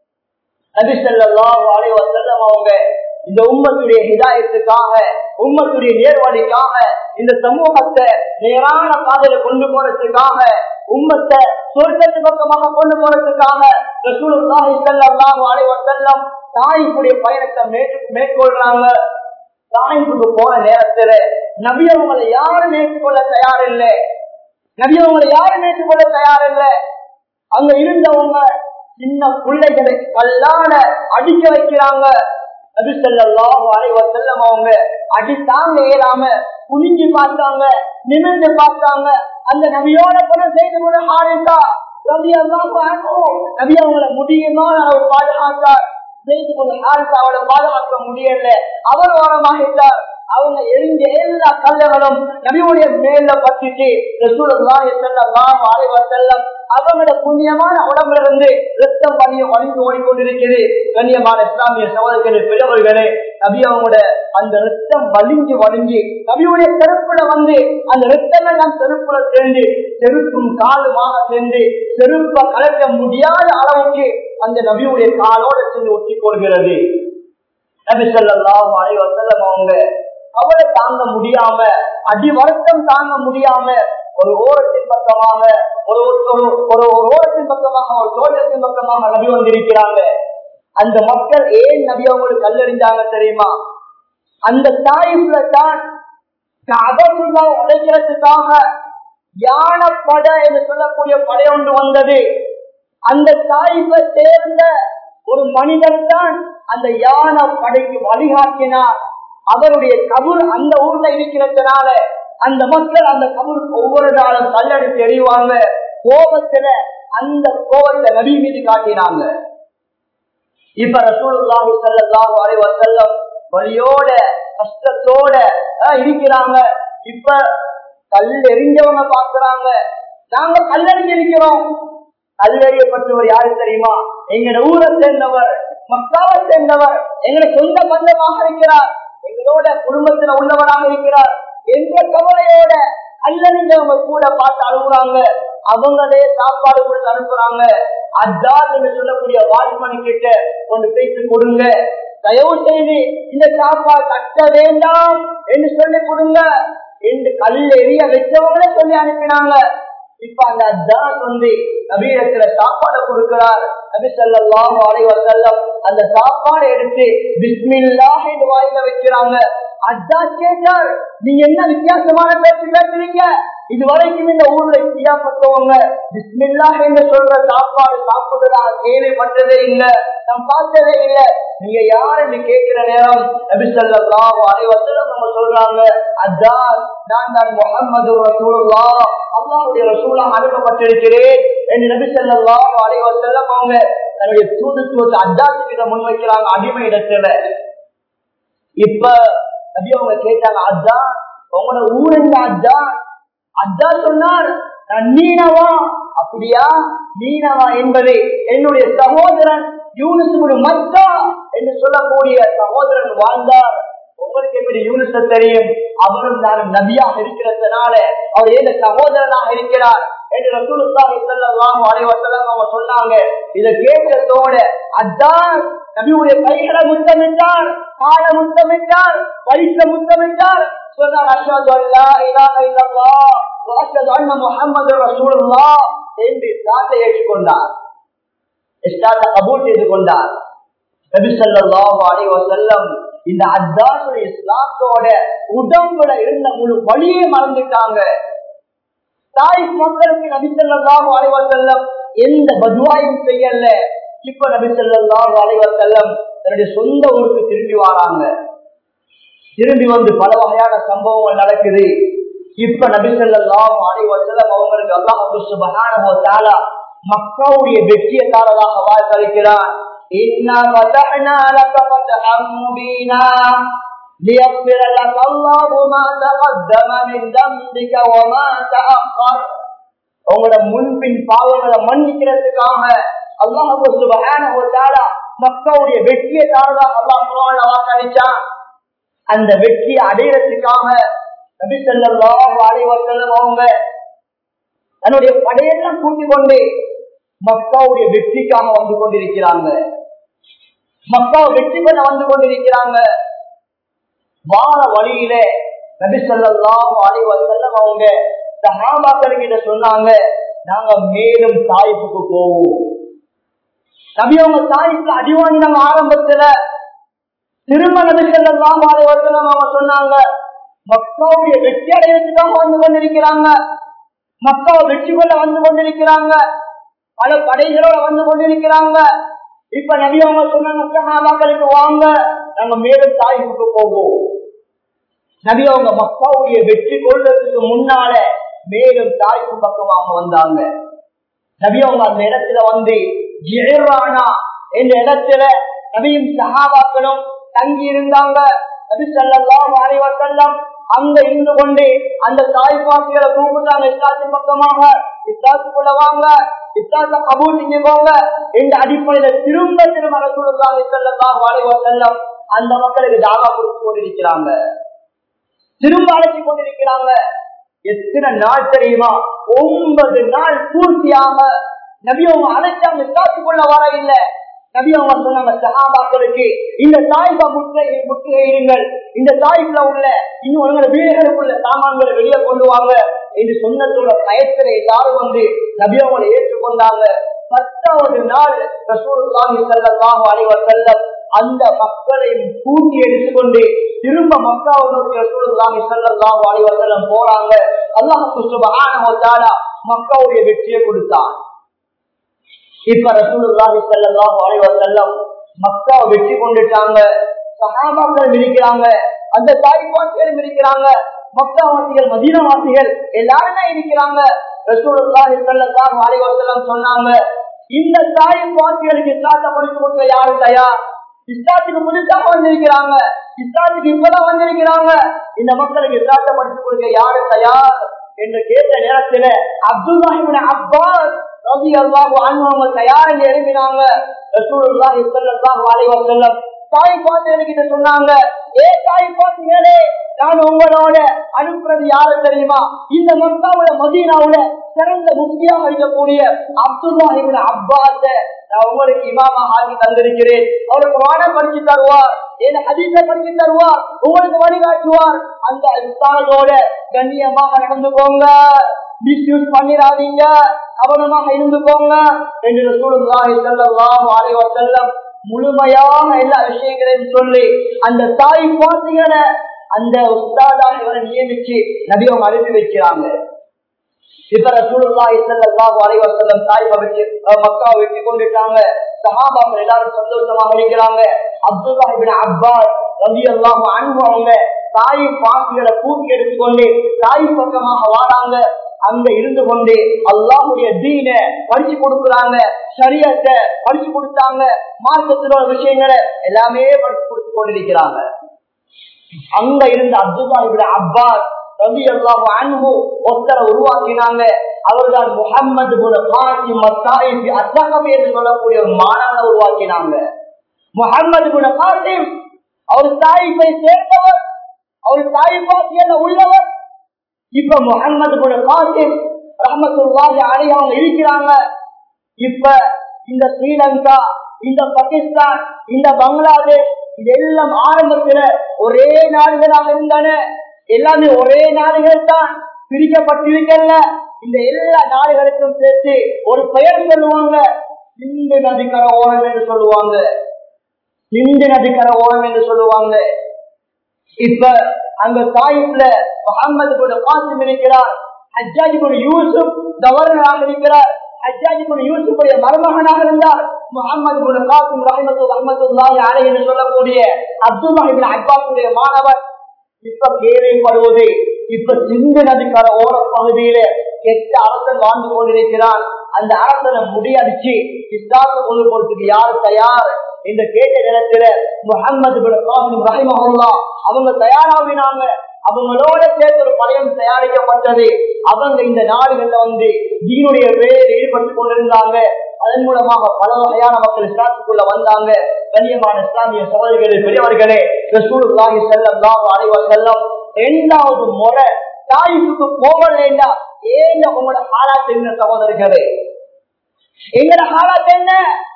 நபிசல்லாம் அலைவ செல்லம் அவங்க இந்த உம்மத்துடைய ஹிதாயத்துக்காக உம்மத்துடைய நேர்வழிக்காக இந்த சமூகத்தை நேரான பாதையில கொண்டு போறதுக்காக உம்மத்தை சொர்க்கத்து பக்கமாக கொண்டு போறதுக்காக ரசூலுல்லாஹி ஸல்லல்லாஹு அலைஹி வஸல்லம் தாயிப்புடைய பயணத்தை மேற்கொள்றாங்க தாயிப்புக்கு போன நேரத்துல நபி அவங்களை யாரும் ஏற்றுக்கொள்ள தயார் இல்லை நபி அவங்களை யாரும் ஏற்றுக்கொள்ள தயார் இல்லை அங்க இருந்தவங்க சின்ன பிள்ளைகளை கல்லால அடிக்க வைக்கிறாங்க நபி ஸல்லல்லாஹு அலைஹி வஸல்லம் அவங்க அடித்தாங்க ஏறாம குனிஞ்சு பார்த்தாங்க நிமிர்ந்து பார்த்தாங்க அந்த நபியோட பணம் செய்து கொண்டு ஆரம்பித்தா ரவி நபி அவங்களை முடியுமான அளவு பாதுகாத்தார் செய்து கொண்டு ஆரம்பித்தாவோட பாதுகாக்க முடியல அவர் ஓரமாகிட்டார் அவங்க எரிஞ்ச எல்லா கல்லங்களும் நபியுடைய மேல பட்டுச்சு ரசூலுல்லாஹி ஸல்லல்லாஹு அலைஹி வஸல்லம் அவங்களோட புண்ணியமான உடம்புல இருந்து ரத்தம் பண்ணி வலிந்து ஓடிக்கொண்டிருக்கிறது கண்ணியமான இஸ்லாமிய சகோதரர்களே பெரியவர்களே நபி அவங்களோட அந்த ரத்தம் வலிஞ்சு வலிஞ்சு நபியுடைய செருப்புல வந்து அந்த ரத்தம் எல்லாம் செருப்புல சேர்ந்து செருப்பும் காலுமாக சேர்ந்து செருப்பை கலக்க முடியாத அளவுக்கு அந்த நபியுடைய காலோட சென்று ஒட்டி கொள்கிறது நபி ஸல்லல்லாஹு அலைஹி வஸல்லம் அவங்க கவலை தாங்க முடியாம அடி வருத்தம் தாங்க முடியாம ஒரு ஓரத்தின் பக்கமாக ஒரு ஒரு ஒரு ஓரத்தின் பக்கமாக ஒரு தோட்டத்தின் பக்கமாக நபி வந்திருக்கிறாங்க அந்த மக்கள் ஏன் நபி அவங்களுக்கு கல்லறிஞ்சாங்க தெரியுமா அந்த தாயிப்ல தான் கபருல்லா உழைக்கிறதுக்காக யானப்பட என்று சொல்லக்கூடிய படை ஒன்று வந்தது அந்த தாயிப்பை சேர்ந்த ஒரு மனிதன் தான் அந்த யானை படைக்கு வழிகாட்டினார் அவருடைய கபூர் அந்த ஊர்ல இருக்கிறதுனால அந்த மக்கள் அந்த கபூர் ஒவ்வொரு நாளும் கல்லெடுத்து எறிவாங்க கோபத்துல அந்த கோபத்தை நபி மீது காட்டினாங்க இப்ப ரசூலுல்லாஹி ஸல்லல்லாஹு அலைஹி வஸல்லம் வலியோட கஷ்டத்தோட இருக்கிறாங்க இப்ப கல் எரிஞ்சவங்க பாக்குறாங்க நாங்க கல்லறிஞ்சிருக்கிறோம் கல்லறியப்பட்டவர் யாரு தெரியுமா எங்கட ஊரை சேர்ந்தவர் மக்காவை சேர்ந்தவர் எங்களை சொந்த பந்தமாக இருக்கிறார் எங்களோட குடும்பத்துல உள்ளவராக இருக்கிறார் என்ற கவலையோட அல்லறிஞ்சவங்க கூட பார்த்து அழுகுறாங்க அவங்களே சாப்பாடு கொடுத்து அனுப்புறாங்க அதான் என்று சொல்லக்கூடிய வாய்மணி கிட்ட கொண்டு பேசி கொடுங்க தயவு செய்து இந்த சாப்பாடு கட்ட வேண்டாம் என்று சொல்லி கொடுங்க என்று கல்ல எரிய வச்சவங்களே சொல்லி அனுப்பினாங்க இப்ப அந்த அஜான் வந்து நபீரத்துல சாப்பாடு கொடுக்கிறார் நபி ஸல்லல்லாஹு அலைஹி வஸல்லம் அந்த சாப்பாடு எடுத்து பிஸ்மில்லாஹ் என்று வாயில வைக்கிறாங்க அஜான் கேட்டார் நீங்க என்ன வித்தியாசமான பேச்சு பேசுறீங்க இது வரைக்கும் இந்த ஊர்ல செய்யப்பட்டவங்க பிஸ்மில்லாஹ் என்று சொல்ற சாப்பாடு சாப்பிடுறதாக கேள்விப்பட்டதே இல்ல நான் பார்த்ததே இல்ல நீங்க யாருன்னு கேட்கிற நேரம் நபி ஸல்லல்லாஹு அலைஹி வஸல்லம் நம்ம சொல்றாங்க அஜான் நான் தான் முஹம்மது ரசூலுல்லாஹ் அல்லாஹ்வுடைய ரசூலா அனுப்பப்பட்டிருக்கிறேன் என்று நபி ஸல்லல்லாஹு அலைஹி வஸல்லம் அவங்க தன்னுடைய தூதுத்துவத்தை அஜாத்துக்கிட்ட முன்வைக்கிறாங்க அடிமை இடத்துல இப்ப நபி அவங்க கேட்டாங்க அஜா உங்களோட ஊர் எங்க அஜா அஜா சொன்னார் நான் நீனவா அப்படியா நீனவா என்பது என்னுடைய சகோதரன் யூனிசுடைய மக்கா என்று சொல்லக்கூடிய சகோதரன் வாழ்ந்தார் உங்களுக்கு எப்படி யூனிச தெரியும் அவரும் நானும் நபியாக இருக்கிறதுனால அவர் ஏத சகோதரனாக இருக்கிறார் என்று ரசூலுல்லாஹி ஸல்லல்லாஹு அலைஹி வஸல்லம் அவங்க சொன்னாங்க இத கேட்டதோட அதான் நபியுடைய கைகளை முத்தமிட்டார் கால முத்தமிட்டார் வயிற்ற முத்தமிட்டார் சொன்னார் அஷ்ஹது அல்லா இலாஹ இல்லல்லாஹ் வ அஷ்ஹது அன்ன முஹம்மது ரசூலுல்லாஹ் என்று சாட்டை ஏற்றுக்கொண்டார் இஸ்லாத்தை கபூல் செய்து கொண்டார் நபி ஸல்லல்லாஹு அலைஹி வஸல்லம் இந்த அத்தாசுடைய இஸ்லாத்தோட உடம்புல இருந்த முழு வழியே மறந்துட்டாங்க தாய் மக்களுக்கு நபி ஸல்லல்லாஹு அலைஹி வஸல்லம் எந்த பதுவாயும் செய்யல இப்ப நபி ஸல்லல்லாஹு அலைஹி வஸல்லம் தன்னுடைய சொந்த ஊருக்கு திரும்பி வராங்க திரும்பி வந்து பல வகையான சம்பவங்கள் நடக்குது இப்ப நபி ஸல்லல்லாஹு அலைஹி வஸல்லம் அவங்களுக்கு அல்லாஹ் சுப்ஹானஹு வ தஆலா மக்காவுடைய வெற்றியக்காரராக வாய்ப்பளிக்கிறான் إنا فتحنا لك فتحا مبينا ليغفر لك الله ما تقدم من ذنبك وما تأخر உங்களோட முன்பின் பாவங்களை மன்னிக்கிறதுக்காக அல்லாஹ் சுபஹானஹு வ தஆலா மக்காவுடைய வெற்றியை தாரதாக அல்லாஹ் குர்ஆன்ல வாக்களிச்சான் அந்த வெற்றியை அடையறதுக்காக நபி ஸல்லல்லாஹு அலைஹி வஸல்லம் அவங்க தன்னுடைய படையெல்லாம் கூட்டிக் கொண்டு மக்காவுடைய வெற்றிக்காக வந்து கொண்டிருக்கிறாங்க மக்காவை வெற்றி பெற வந்து கொண்டிருக்கிறாங்க வார வழியில நபி ஸல்லல்லாஹு அலைஹி வஸல்லம் அவங்க சஹாபாக்கள் சொன்னாங்க நாங்க மேலும் தாய்ப்புக்கு போவோம் நபி அவங்க தாய்க்கு அடி வாங்கினாங்க ஆரம்பத்துல திரும்ப நபி ஸல்லல்லாஹு அலைஹி வஸல்லம் அவங்க சொன்னாங்க மக்காவுடைய வெற்றி அடையறதுக்காக வந்து கொண்டிருக்கிறாங்க மக்காவை வெற்றி கொள்ள வந்து கொண்டிருக்கிறாங்க பல படைகளோட வந்து கொண்டிருக்கிறாங்க இப்ப நபி அவங்க சொன்னாங்க சஹாபாக்களுக்கு வாங்க நாங்க மேலும் தாய்ப்புக்கு போவோம் நபி அவங்க மக்காவுடைய வெற்றி கொள்றதுக்கு முன்னால மேலும் தாய்ப்பு பக்கமாக வந்தாங்க நபி அவங்க அந்த இடத்துல வந்து ஜெயரானா என்ற இடத்துல நபியும் சஹாபாக்களும் தங்கி இருந்தாங்க நபி ஸல்லல்லாஹு அலைஹி வஸல்லம் அங்க இருந்து கொண்டு அந்த தாய்ப்பாக்கிகளை கூப்பிட்டாங்க இஸ்லாத்தின் பக்கமாக இஸ்லாத்துக்குள்ள வாங்க இஸ்லாத்தை கபூல் செஞ்சுக்கோங்க என்ற அடிப்படையில திரும்ப திரும்ப ரசூலுல்லாஹி ஸல்லல்லாஹு அலைஹி வஸல்லம் அந்த மக்களுக்கு தாவா கொடுத்து கொண்டிருக்கிறாங்க திரும்ப அழைச்சு கொண்டிருக்கிறாங்க எத்தனை நாள் தெரியுமா ஒன்பது நாள் பூர்த்தியாக நபி அவங்க அழைச்சாங்க இஸ்லாத்துக்குள்ள வர இல்லை நபி அவங்க சொன்னாங்க சஹாபாக்களுக்கு இந்த தாய்பா முற்றுகை முற்றுகையிடுங்கள் இந்த தாய்ப்புல உள்ள இன்னும் உங்களோட வீடுகளுக்குள்ள சாமான்களை வெளியே கொண்டு வாங்க என்று சொன்னதோட பயத்தில எல்லாரும் வந்து நபி அவங்களை ஏற்றுக்கொண்டாங்க பத்தாவது நாள் ரசூலுல்லாஹி ஸல்லல்லாஹு அலைஹி வஸல்லம் அந்த மக்களை கூட்டி எடுத்துக்கொண்டு திரும்ப மக்காவை நோக்கி ரசூலுல்லாஹி ஸல்லல்லாஹு அலைஹி வஸல்லம் போறாங்க அல்லாஹ் சுப்ஹானஹு வ தஆலா மக்காவுடைய வெற்றியை கொடுத்தான் இப்ப ரசூலுல்லாஹி ஸல்லல்லாஹு அலைஹி வஸல்லம் மக்காவை வெற்றி கொண்டுட்டாங்க சஹாபாக்கள் இருக்கிறாங்க அந்த தாய்வாசிகள் இருக்கிறாங்க மக்காவாசிகள் மதீனவாசிகள் எல்லாருமே இருக்கிறாங்க ரசூலுல்லாஹி ஸல்லல்லாஹு அலைஹி வஸல்லம் சொன்னாங்க இந்த தாய்வாசிகளுக்கு இஸ்லாத்தை படித்து கொடுக்க யாரு தயார் இஸ்லாத்துக்கு புதுசாக வந்திருக்கிறாங்க இஸ்லாத்துக்கு இப்பதான் வந்திருக்கிறாங்க இந்த மக்களுக்கு இஸ்லாத்தை படித்து கொடுக்க யாரு தயார் என்று கேட்ட நேரத்துல அப்துல்லாஹிபின் அப்பாஸ் ரவி அல்லாஹு அவங்க தயார் என்று எழுப்பினாங்க ரசூலுல்லாஹி ஸல்லல்லாஹு அலைஹி வஸல்லம் தாய் பாத்திரிகிட்ட சொன்னாங்க ஏ தாய் பாத்திகளே நான் உங்களோட அனுப்புறது யாரு தெரியுமா இந்த மக்காவுல மதீனாவுல சிறந்த முக்கியமாக இருக்கக்கூடிய அப்துல்லா இவன அப்பாஸ நான் உங்களுக்கு இமாமா ஆகி தந்திருக்கிறேன் அவருக்கு வானம் படிச்சு தருவார் என்ன ஹதீஸ படிச்சு தருவார் உங்களுக்கு வழிகாட்டுவார் அந்த உஸ்தாதோட கண்ணியமாக நடந்துக்கோங்க மிஸ்யூஸ் பண்ணிடாதீங்க கவனமாக இருந்துக்கோங்க என்று ரசூலுல்லாஹி ஸல்லல்லாஹு அலைஹி வஸல்லம் முழுமையான எல்லா விஷயங்களையும் சொல்லி அந்த தாய் பாத்திகளை அந்த உஸ்தாதாக இவரை நியமிச்சு நபி அவங்க அனுப்பி வைக்கிறாங்க இப்ப ரசூலுல்லாஹி ஸல்லல்லாஹு அலைஹி வஸல்லம் தாய் பகச்சு மக்கா வெட்டி கொண்டுட்டாங்க சஹாபாக்கள் எல்லாரும் சந்தோஷமாக இருக்கிறாங்க அப்துல்லாஹ் இப்னு அப்பாஸ் ரலியல்லாஹு அன்ஹு அவங்க தாய் பாத்திகளை கூட்டி எடுத்துக்கொண்டு தாய் பக்கமாக வாராங்க அங்க இருந்து கொண்டு அல்லாஹுடைய தீன படிச்சு கொடுக்குறாங்க சரியத்தை படிச்சு கொடுத்தாங்க மார்க்கத்திலோட விஷயங்களை எல்லாமே படிச்சு கொடுத்து கொண்டிருக்கிறாங்க அங்க இருந்த அப்துல்லா இப்னு அப்பாஸ் ரவி அல்லாஹு அன்பு ஒருத்தரை உருவாக்கினாங்க அவர்தான் முகம்மது அத்தகம் என்று சொல்லக்கூடிய ஒரு மாணவனை உருவாக்கினாங்க முகம்மது குண காசிம் அவர் தாய்ப்பை சேர்ந்தவர் அவர் தாய் பாத்தியல்ல உள்ளவர் இப்ப முகம்மது குண காசிம் ரஹமத்துல்லாஹி அலைஹி அவங்க இருக்கிறாங்க இப்ப இந்த ஸ்ரீலங்கா இந்த பாகிஸ்தான் இந்த பங்களாதேஷ் இதெல்லாம் ஆரம்பத்துல ஒரே நாடுகளாக இருந்தன எல்லாமே ஒரே நாடுகள் தான் பிரிக்கப்பட்டிருக்கல இந்த எல்லா நாடுகளுக்கும் சேர்த்து ஒரு பெயர் சொல்லுவாங்க சிந்து நதிக்கர ஓரம் என்று சொல்லுவாங்க சிந்து நதிக்கர ஓரம் என்று சொல்லுவாங்க இப்ப அங்க தாயிப்ல முகமது கூட காசிம் இருக்கிறார் ஹஜ்ஜாஜி கூட யூசுப் கவர்னராக இருக்கிறார் ஹஜ்ஜாஜி கூட யூசுஃபுடைய மருமகனாக இருந்தார் முகமது குன காசிம் ரஹமத்து ரஹமத்துல்லாஹி அலைஹி என்று சொல்லக்கூடிய அப்துல்லா இப்னு அப்பாஸுடைய மாணவர் இப்ப கேள்விப்படுவது இப்ப சிந்து நதிக்கார ஓர பகுதியில கெட்ட அரசன் வாழ்ந்து கொண்டிருக்கிறான் அந்த அரசனை முடியடிச்சு இஸ்லாத்தை கொண்டு போறதுக்கு யாரு தயார் இந்த கேட்ட நேரத்துல முகமது ரஹிமஹுல்லா அவங்க தயாராகினாங்க அவங்களோட சேர்த்து ஒரு படையம் தயாரிக்கப்பட்டது அவங்க இந்த நாடுகள்ல வந்து தீனுடைய வேலையில் ஈடுபட்டுக் கொண்டிருந்தாங்க அதன் மூலமாக பல வகையான மக்கள் இஸ்லாத்துக்குள்ள வந்தாங்க கண்ணியமான இஸ்லாமிய சகோதரிகளே பெரியவர்களே ரசூலுல்லாஹி ஸல்லல்லாஹு அலைஹி வஸல்லம் இரண்டாவது முறை தாயிப்புக்கு போகலைன்னா ஏன் உங்களோட ஹாலாத் என்ன சகோதரர்களே எங்களோட ஹாலாத் என்ன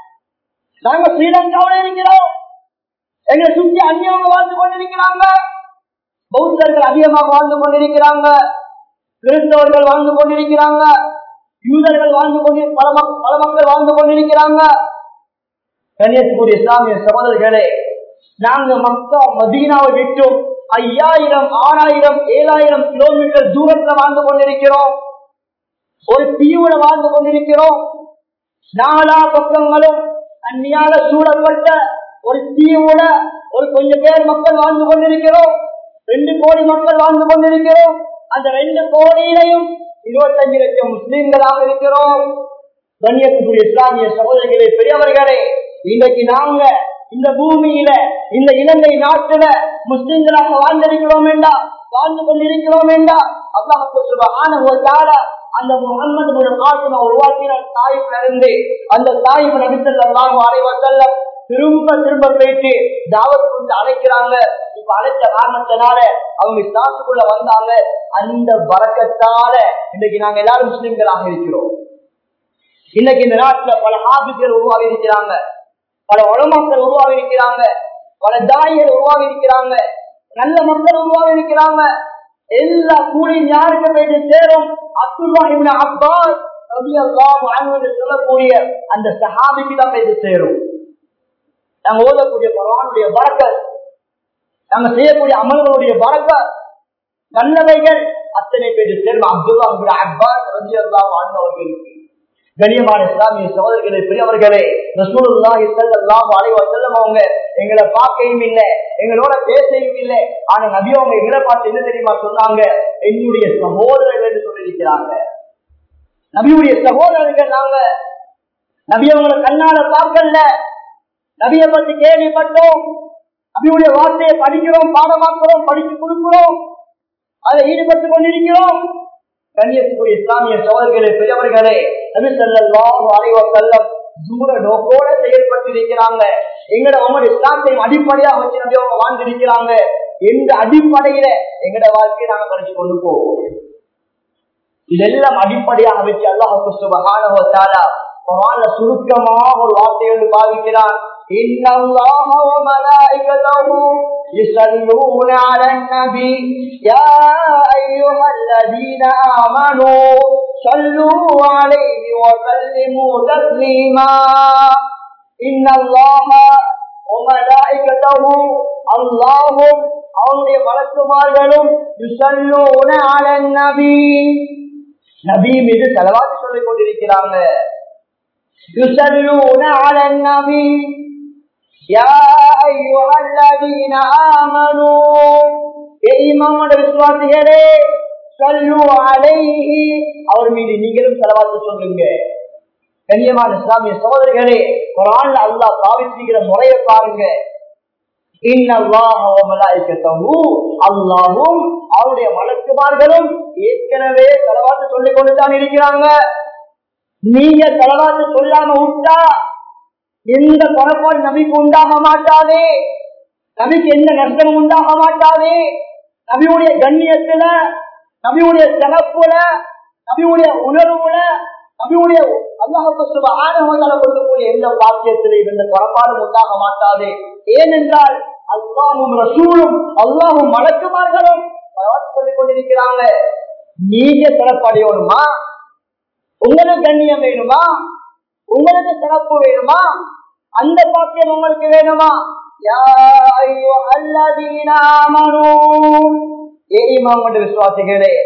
நாங்க ஸ்ரீலங்காவில் இருக்கிறோம் எங்களை சுற்றி அந்நியவங்க வாழ்ந்து கொண்டிருக்கிறாங்க பௌத்தர்கள் அதிகமாக வாழ்ந்து கொண்டிருக்கிறாங்க கிறிஸ்தவர்கள் வாழ்ந்து கொண்டிருக்கிறாங்க யூதர்கள் வாழ்ந்து கொண்டு பல மக்- பல மக்கள் வாழ்ந்து கொண்டிருக்கிறாங்க கண்ணியத்துக்குரிய இஸ்லாமிய சகோதரர்களே நாங்க மக்கா மதீனாவை விட்டும் ஐயாயிரம் ஆறாயிரம் ஏழாயிரம் கிலோமீட்டர் தூரத்துல வாழ்ந்து கொண்டிருக்கிறோம் ஒரு தீவுல வாழ்ந்து கொண்டிருக்கிறோம் நாலா பக்கங்களும் அந்நியால சூழப்பட்ட ஒரு தீவுல ஒரு கொஞ்சம் பேர் மக்கள் வாழ்ந்து கொண்டிருக்கிறோம் ரெண்டு கோடி மக்கள் வாழ்ந்து கொண்டிருக்கிறோம் அந்த ரெண்டு கோடியிலையும் இருபத்தஞ்சு லட்சம் முஸ்லிம்களாக இருக்கிறோம் கண்ணியத்துக்குரிய இஸ்லாமிய சகோதரிகளே பெரியவர்களே இன்றைக்கு நாங்க இந்த பூமியில இந்த இலங்கை நாட்டுல முஸ்லிம்களாக வாழ்ந்திருக்கிறோம் வேண்டா வாழ்ந்து கொண்டிருக்கிறோம் வேண்டா அல்லாஹ் அந்த முகமது காசிமா உருவாக்கின தாய்ப்புல இருந்து அந்த தாய்ப்பு நபித்தல்லாம் அனைவசல்ல திரும்ப திரும்ப போயிட்டு தாவத்துக்குள்ள அழைக்கிறாங்க இப்ப அழைச்ச காரணத்தினால அவங்க இஸ்லாத்துக்குள்ள வந்தாங்க அந்த வரக்கத்தால இன்னைக்கு நாங்க எல்லாரும் முஸ்லிம்களாக இருக்கிறோம் இன்னைக்கு இந்த நாட்டுல பல ஆபிகள் உருவாகி இருக்கிறாங்க பல உலமக்கள் உருவாகி இருக்கிறாங்க பல தாயிகள் உருவாகி இருக்கிறாங்க நல்ல மக்கள் உருவாகி இருக்கிறாங்க எல்லா கூலியும் யாருக்கு போயிட்டு சேரும் அப்துல்லா இப்னு அப்பாஸ் ரலியல்லாஹு அன்ஹு என்று சொல்லக்கூடிய அந்த சஹாபிக்கு தான் போயிட்டு சேரும் நாங்க ஓதக்கூடிய பகவானுடைய பறக்கத் நாங்க செய்யக்கூடிய அமல்களுடைய பறக்கத் நல்லவைகள் அத்தனை பேர் சேர்ந்து அப்துல்லா இப்னு அப்பாஸ் ரலியல்லாஹு அன்ஹு அவர்களுக்கு கண்ணியமான இஸ்லாமிய சகோதரர்களே பெரியவர்களே ரசூலுல்லாஹி ஸல்லல்லாஹு அலைஹி வஸல்லம் அவங்க எங்களை பார்க்கவும் இல்லை எங்களோட பேசவும் இல்லை ஆனா நபி அவங்க எங்களை பார்த்து என்ன தெரியுமா சொன்னாங்க என்னுடைய சகோதரர்கள் என்று சொல்லியிருக்கிறாங்க நபியுடைய சகோதரர்கள் நாங்க நபி அவங்களை கண்ணால பார்க்கல நபியை பத்தி கேள்விப்பட்டோம் நபியுடைய வார்த்தையை படிக்கிறோம் பாடமாக்குறோம் படித்து கொடுக்கிறோம் அதை ஈடுபட்டு கொண்டிருக்கிறோம் கண்ணியத்துக்குரிய இஸ்லாமிய சோதர்களே பெரியவர்களே நபி ஸல்லல்லாஹு அலைஹி வஸல்லம் தூர நோக்கோட செயல்பட்டிருக்கிறாங்க எங்கட அவங்க இஸ்லாத்தையும் அடிப்படையாக வச்சு நம்பி அவங்க வாழ்ந்திருக்கிறாங்க எந்த அடிப்படையில எங்கட வாழ்க்கையை நாங்க கழிச்சு கொண்டு போவோம் இதெல்லாம் அடிப்படையாக வச்சு அல்லாஹு சுபஹானஹு வ தஆலா குர்ஆன்ல சுருக்கமாக ஒரு வார்த்தையோடு பாவிக்கிறான் إن الله وملائكته يصلون على النبي يا أيها الذين آمنوا صلوا عليه وسلموا تسليما إن الله وملائكته اللهم அவனுடைய வழக்குமார்களும் யுசல்லூன அலன் நபி நபி மீது செலவாத்து சொல்லிக் கொண்டிருக்கிறாங்க யுசல்லூன அலன் நபி யா அய்யுஹல்லதீன ஆமனூ ஏ ஈமானோட விசுவாசிகளே சல்லு அலைஹி அவர் மீது நீங்களும் செலவாத்து சொல்லுங்க கண்ணியமான இஸ்லாமிய சகோதரர்களே குரான்ல அல்லாஹ் பாவிச்சிக்கிற முறையை பாருங்க அல்லாவும் அவருடைய வழக்குமார்களும் ஏற்கனவே செலவாத்து சொல்லிக் கொண்டுதான் இருக்கிறாங்க நீங்க செலவாத்து சொல்லாம விட்டா எந்த குழப்பாடு நபிக்கு உண்டாக மாட்டாதே நபிக்கு எந்த நஷ்டமும் உண்டாக மாட்டாதே நபியுடைய கண்ணியத்துல நபியுடைய சிறப்புல நபியுடைய உணர்வுல நபியுடைய அல்லாஹுக்கு ஆணவங்களை கொடுக்கக்கூடிய எந்த பாக்கியத்திலையும் எந்த குழப்பாடும் உண்டாக மாட்டாதே ஏனென்றால் அல்லாஹும் ரசூலும் அல்லாஹும் மலக்குமார்களும் சொல்லிக் கொண்டிருக்கிறாங்க நீங்க சிறப்படையணுமா உங்களுக்கு கண்ணியம் வேணுமா உங்களுக்கு சிறப்பு வேணுமா அந்த பாக்கியம் உங்களுக்கு வேணுமா விசுவாசிகளே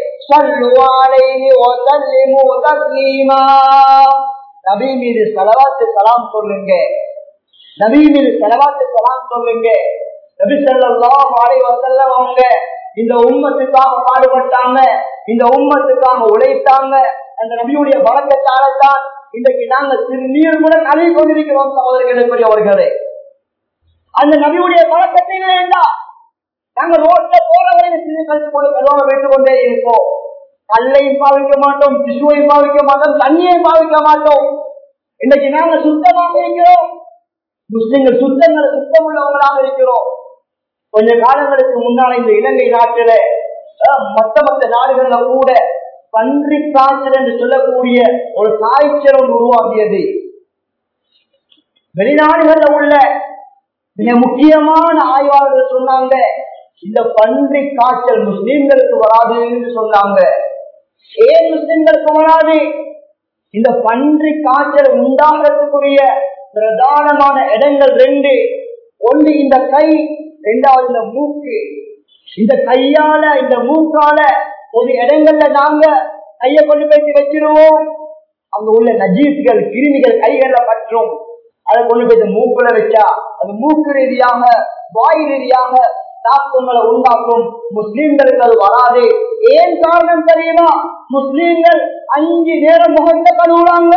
நபி மீது செலவாத்து கலாம் சொல்லுங்க நபி மீது செலவாத்து கலாம் சொல்லுங்க நபி செல்லாம் வாழை வசல்லம் அவங்க இந்த உம்மத்துக்காக பாடுபட்டாங்க இந்த உம்மத்துக்காக உழைத்தாங்க அந்த நபியுடைய வழக்கத்தால்தான் இன்றைக்கு நாங்க திருநீர் கூட கழுவி கொண்டிருக்கிறோம் சகோதரர்களுக்கு அவர்களே அந்த நபியுடைய வழக்கத்தை வேண்டாம் நாங்க ரோட்ல போறவரை சிறு கழித்து கொண்டு கருவாக வைத்துக் கொண்டே இருப்போம் கல்லையும் பாவிக்க மாட்டோம் திசுவையும் பாவிக்க மாட்டோம் தண்ணியையும் பாவிக்க மாட்டோம் இன்னைக்கு நாங்க சுத்தமாக இருக்கிறோம் முஸ்லிம்கள் சுத்தங்களை சுத்தம் உள்ளவங்களாக இருக்கிறோம் கொஞ்ச காலங்களுக்கு முன்னால இந்த இலங்கை நாட்டில மற்ற மற்ற நாடுகள்ல கூட பன்றி காய்ச்சல் என்று சொல்லக்கூடிய ஒரு காய்ச்சல் ஒன்று உருவாகியது வெளிநாடுகள்ல உள்ள மிக முக்கியமான ஆய்வாளர்கள் சொன்னாங்க இந்த பன்றி காய்ச்சல் முஸ்லீம்களுக்கு வராது என்று சொன்னாங்க ஏன் முஸ்லிம்களுக்கு வராது இந்த பன்றி காய்ச்சல் உண்டாகிறதுக்குரிய பிரதானமான இடங்கள் ரெண்டு ஒன்று இந்த கை இரண்டாவது இந்த மூக்கு இந்த கையால இந்த மூக்கால ஒரு இடங்கள்ல நாங்க கைய கொண்டு போய் வச்சிருவோம் அங்க உள்ள நஜீப்கள் கிருமிகள் கைகள்ல பற்றும் அதை கொண்டு போய் மூக்குல வச்சா அது மூக்கு ரீதியாக வாய் ரீதியாக தாக்கங்களை உண்டாக்கும் முஸ்லீம்களுக்கு அது வராது ஏன் காரணம் தெரியுமா முஸ்லீம்கள் அஞ்சு நேரம் முகத்தை கழுவுறாங்க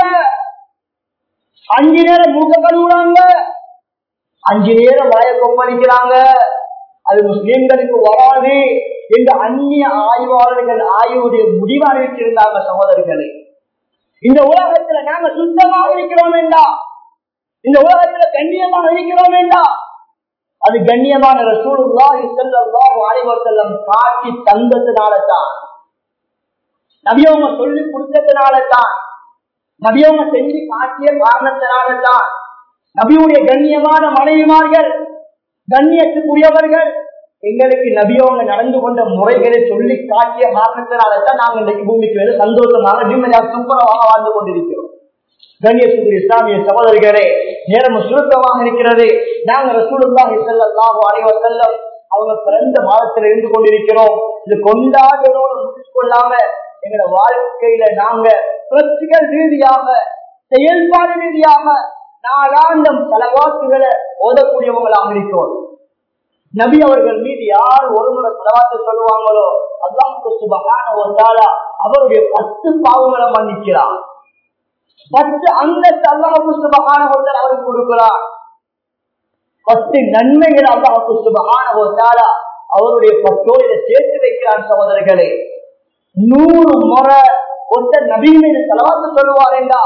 அஞ்சு நேரம் மூக்க கழுவுறாங்க அஞ்சு நேரம் வாய கொப்பளிக்கிறாங்க அது முஸ்லீம்களுக்கு வராது என்று அந்நிய ஆய்வாளர்கள் ஆய்வுடைய முடிவு அறிவித்திருந்தாங்க சகோதரர்களே இந்த உலகத்துல நாங்க சுத்தமாக இருக்கிறோம் வேண்டா இந்த உலகத்துல கண்ணியமாக இருக்கிறோம் வேண்டா அது கண்ணியமான ரசூலுல்லாஹி ஸல்லல்லாஹு அலைஹி வஸல்லம் காட்டி தந்ததுனால தான் நபியவங்க சொல்லி கொடுத்ததுனால தான் நபியவங்க செஞ்சு காட்டிய காரணத்தினால தான் நபியுடைய கண்ணியமான மனைவிமார்கள் கண்ணியத்துக்குரியவர்கள் எங்களுக்கு நபியவங்க நடந்து கொண்ட முறைகளை சொல்லி காட்டிய காரணத்தினால தான் நாங்கள் இன்றைக்கு பூமிக்கு வேறு சந்தோஷமாக நிம்மதியாக துப்புரமாக வாழ்ந்து கொண்டிருக்கிறோம் கண்ணியத்துக்கு இஸ்லாமிய சகோதரிகளே நேரம் சுருக்கமாக இருக்கிறது நாங்கள் ரசூலுல்லாஹி ஸல்லல்லாஹு அலைஹி வஸல்லம் அவங்க பிறந்த மாதத்தில் இருந்து கொண்டிருக்கிறோம் இது கொண்டாடலோடு முடிச்சு கொள்ளாம எங்களோட வாழ்க்கையில நாங்க பிரச்சிகள் ரீதியாக செயல்பாடு ரீதியாக நாளாந்தம் பல வாக்குகளை ஓதக்கூடியவங்களாக இருக்கிறோம் நபி அவர்கள் மீது யார் ஒரு முறை செலவாத்து சொல்லுவாங்களோ அல்லாஹுக்கு சுபகான ஒரு அவருடைய பத்து பாவங்களை மன்னிக்கிறார் பத்து அங்கத்து அல்லாஹுக்கு சுபகான ஒருத்தர் அவருக்கு கொடுக்கிறார் பத்து நன்மைகள் அல்லாஹுக்கு சுபகான ஒரு அவருடைய பத்தோடு சேர்த்து வைக்கிறார் சகோதரர்களே நூறு முறை ஒருத்தர் நபி மீது செலவாத்து சொல்லுவார் என்றா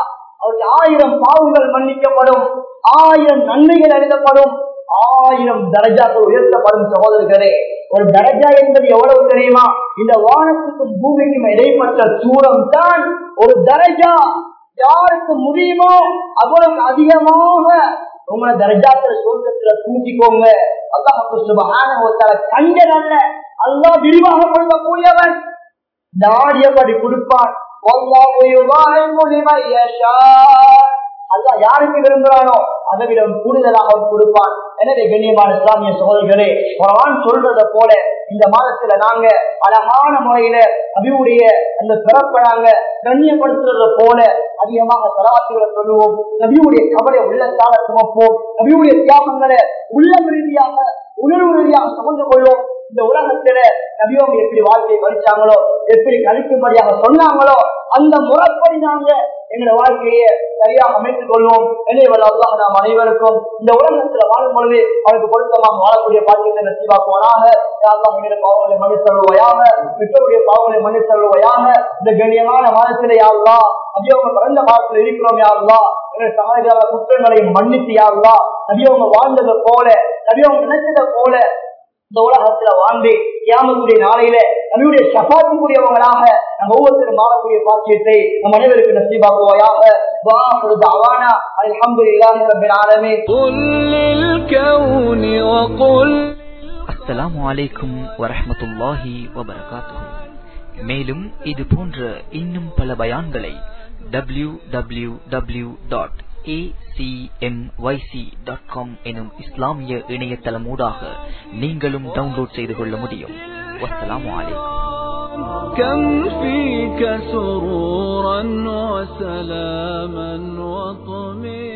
அவருக்கு ஆயிரம் பாவங்கள் மன்னிக்கப்படும் ஆயிரம் நன்மைகள் எழுதப்படும் ஆயிரம் தரஜாக்கள் உயர்த்தப்படும் சகோதரர்களே ஒரு தரஜா என்பது எவ்வளவு தெரியுமா இந்த வானத்துக்கும் பூமிக்கும் இடைப்பட்ட தூரம் தான் ஒரு தரஜா யாருக்கு முடியுமோ அவ்வளவு அதிகமாக உங்களை தரஜாத்துல சொர்க்கத்துல கூட்டிக்கோங்க அல்லாஹ் சுபஹான ஒருத்தர கஞ்சன் அல்ல அல்லாஹ் விரிவாக கொடுக்கக்கூடியவன் நாடியபடி கொடுப்பான் والله يضاعف لمن يشاء அல்லாஹ் யாருக்கு விரும்புகிறானோ அதை விட கூடுதலாக அவன் கொடுப்பான் எனவே கண்ணியமான இஸ்லாமிய சகோதரர்களே குரான் சொல்றத போல இந்த மாதத்துல நாங்க அழகான முறையில நபியுடைய அந்த பிறப்பை நாங்க கண்ணியப்படுத்துறத போல அதிகமாக தராசுகளை சொல்லுவோம் நபியுடைய கவலை உள்ளத்தால சுமப்போம் நபியுடைய தியாகங்களை உள்ளம் ரீதியாக உணர்வு ரீதியாக சுமந்து கொள்வோம் இந்த உலகத்துல நபியோங்க எப்படி வாழ்க்கையை வலிச்சாங்களோ எப்படி கழிக்கும்படியாக சொன்னாங்களோ அந்த முறைப்படி நாங்க எங்களோட வாழ்க்கையை சரியாக அமைத்துக் கொள்வோம் நினைவதாக நாம் அனைவருக்கும் இந்த உலகத்துல வாழும் பொழுது அவருக்கு பொருத்தமாக வாழக்கூடிய பாக்கியத்தை நசிவாக்குவானாக யாரெல்லாம் எங்களுடைய பாவங்களை மன்னித்தருள்வாயாக பெற்றோருடைய பாவங்களை மன்னித்தருள்வாயாக இந்த கண்ணியமான மாதத்திலே யாருலாம் நபியவங்க பிறந்த காலத்துல இருக்கிறோம் யாருலாம் எங்கள் சமாஜால குற்றங்களை மன்னித்து யாருலாம் நபியவங்க வாழ்ந்ததை போல நபியவங்க நினைச்சதை போல இந்த உலகத்துல வாழ்ந்து கியாமத்துடைய நாளையில நம்முடைய சபாத்துக்குரியவங்களாக நம்ம ஒவ்வொருத்தரும் வாழக்கூடிய பாக்கியத்தை நம் அனைவருக்கு நசீபாக்குவாயாக அவானா அல்ஹம்துலில்லாஹி ரப்பில் ஆலமீன் قل للكون وقل அஸ்ஸலாமு அலைக்கும் வரஹ்மத்துல்லாஹி வபரகாத்துஹு மேலும் இது போன்ற இன்னும் பல பயான்களை W W W dot dot com எனும் இஸ்லாமிய இணையதளமூடாக நீங்களும் டவுன்லோட் செய்து கொள்ள முடியும் வஸ்ஸலாமு அலைக்கும் كم فيك سرورا وسلاما وطمئنا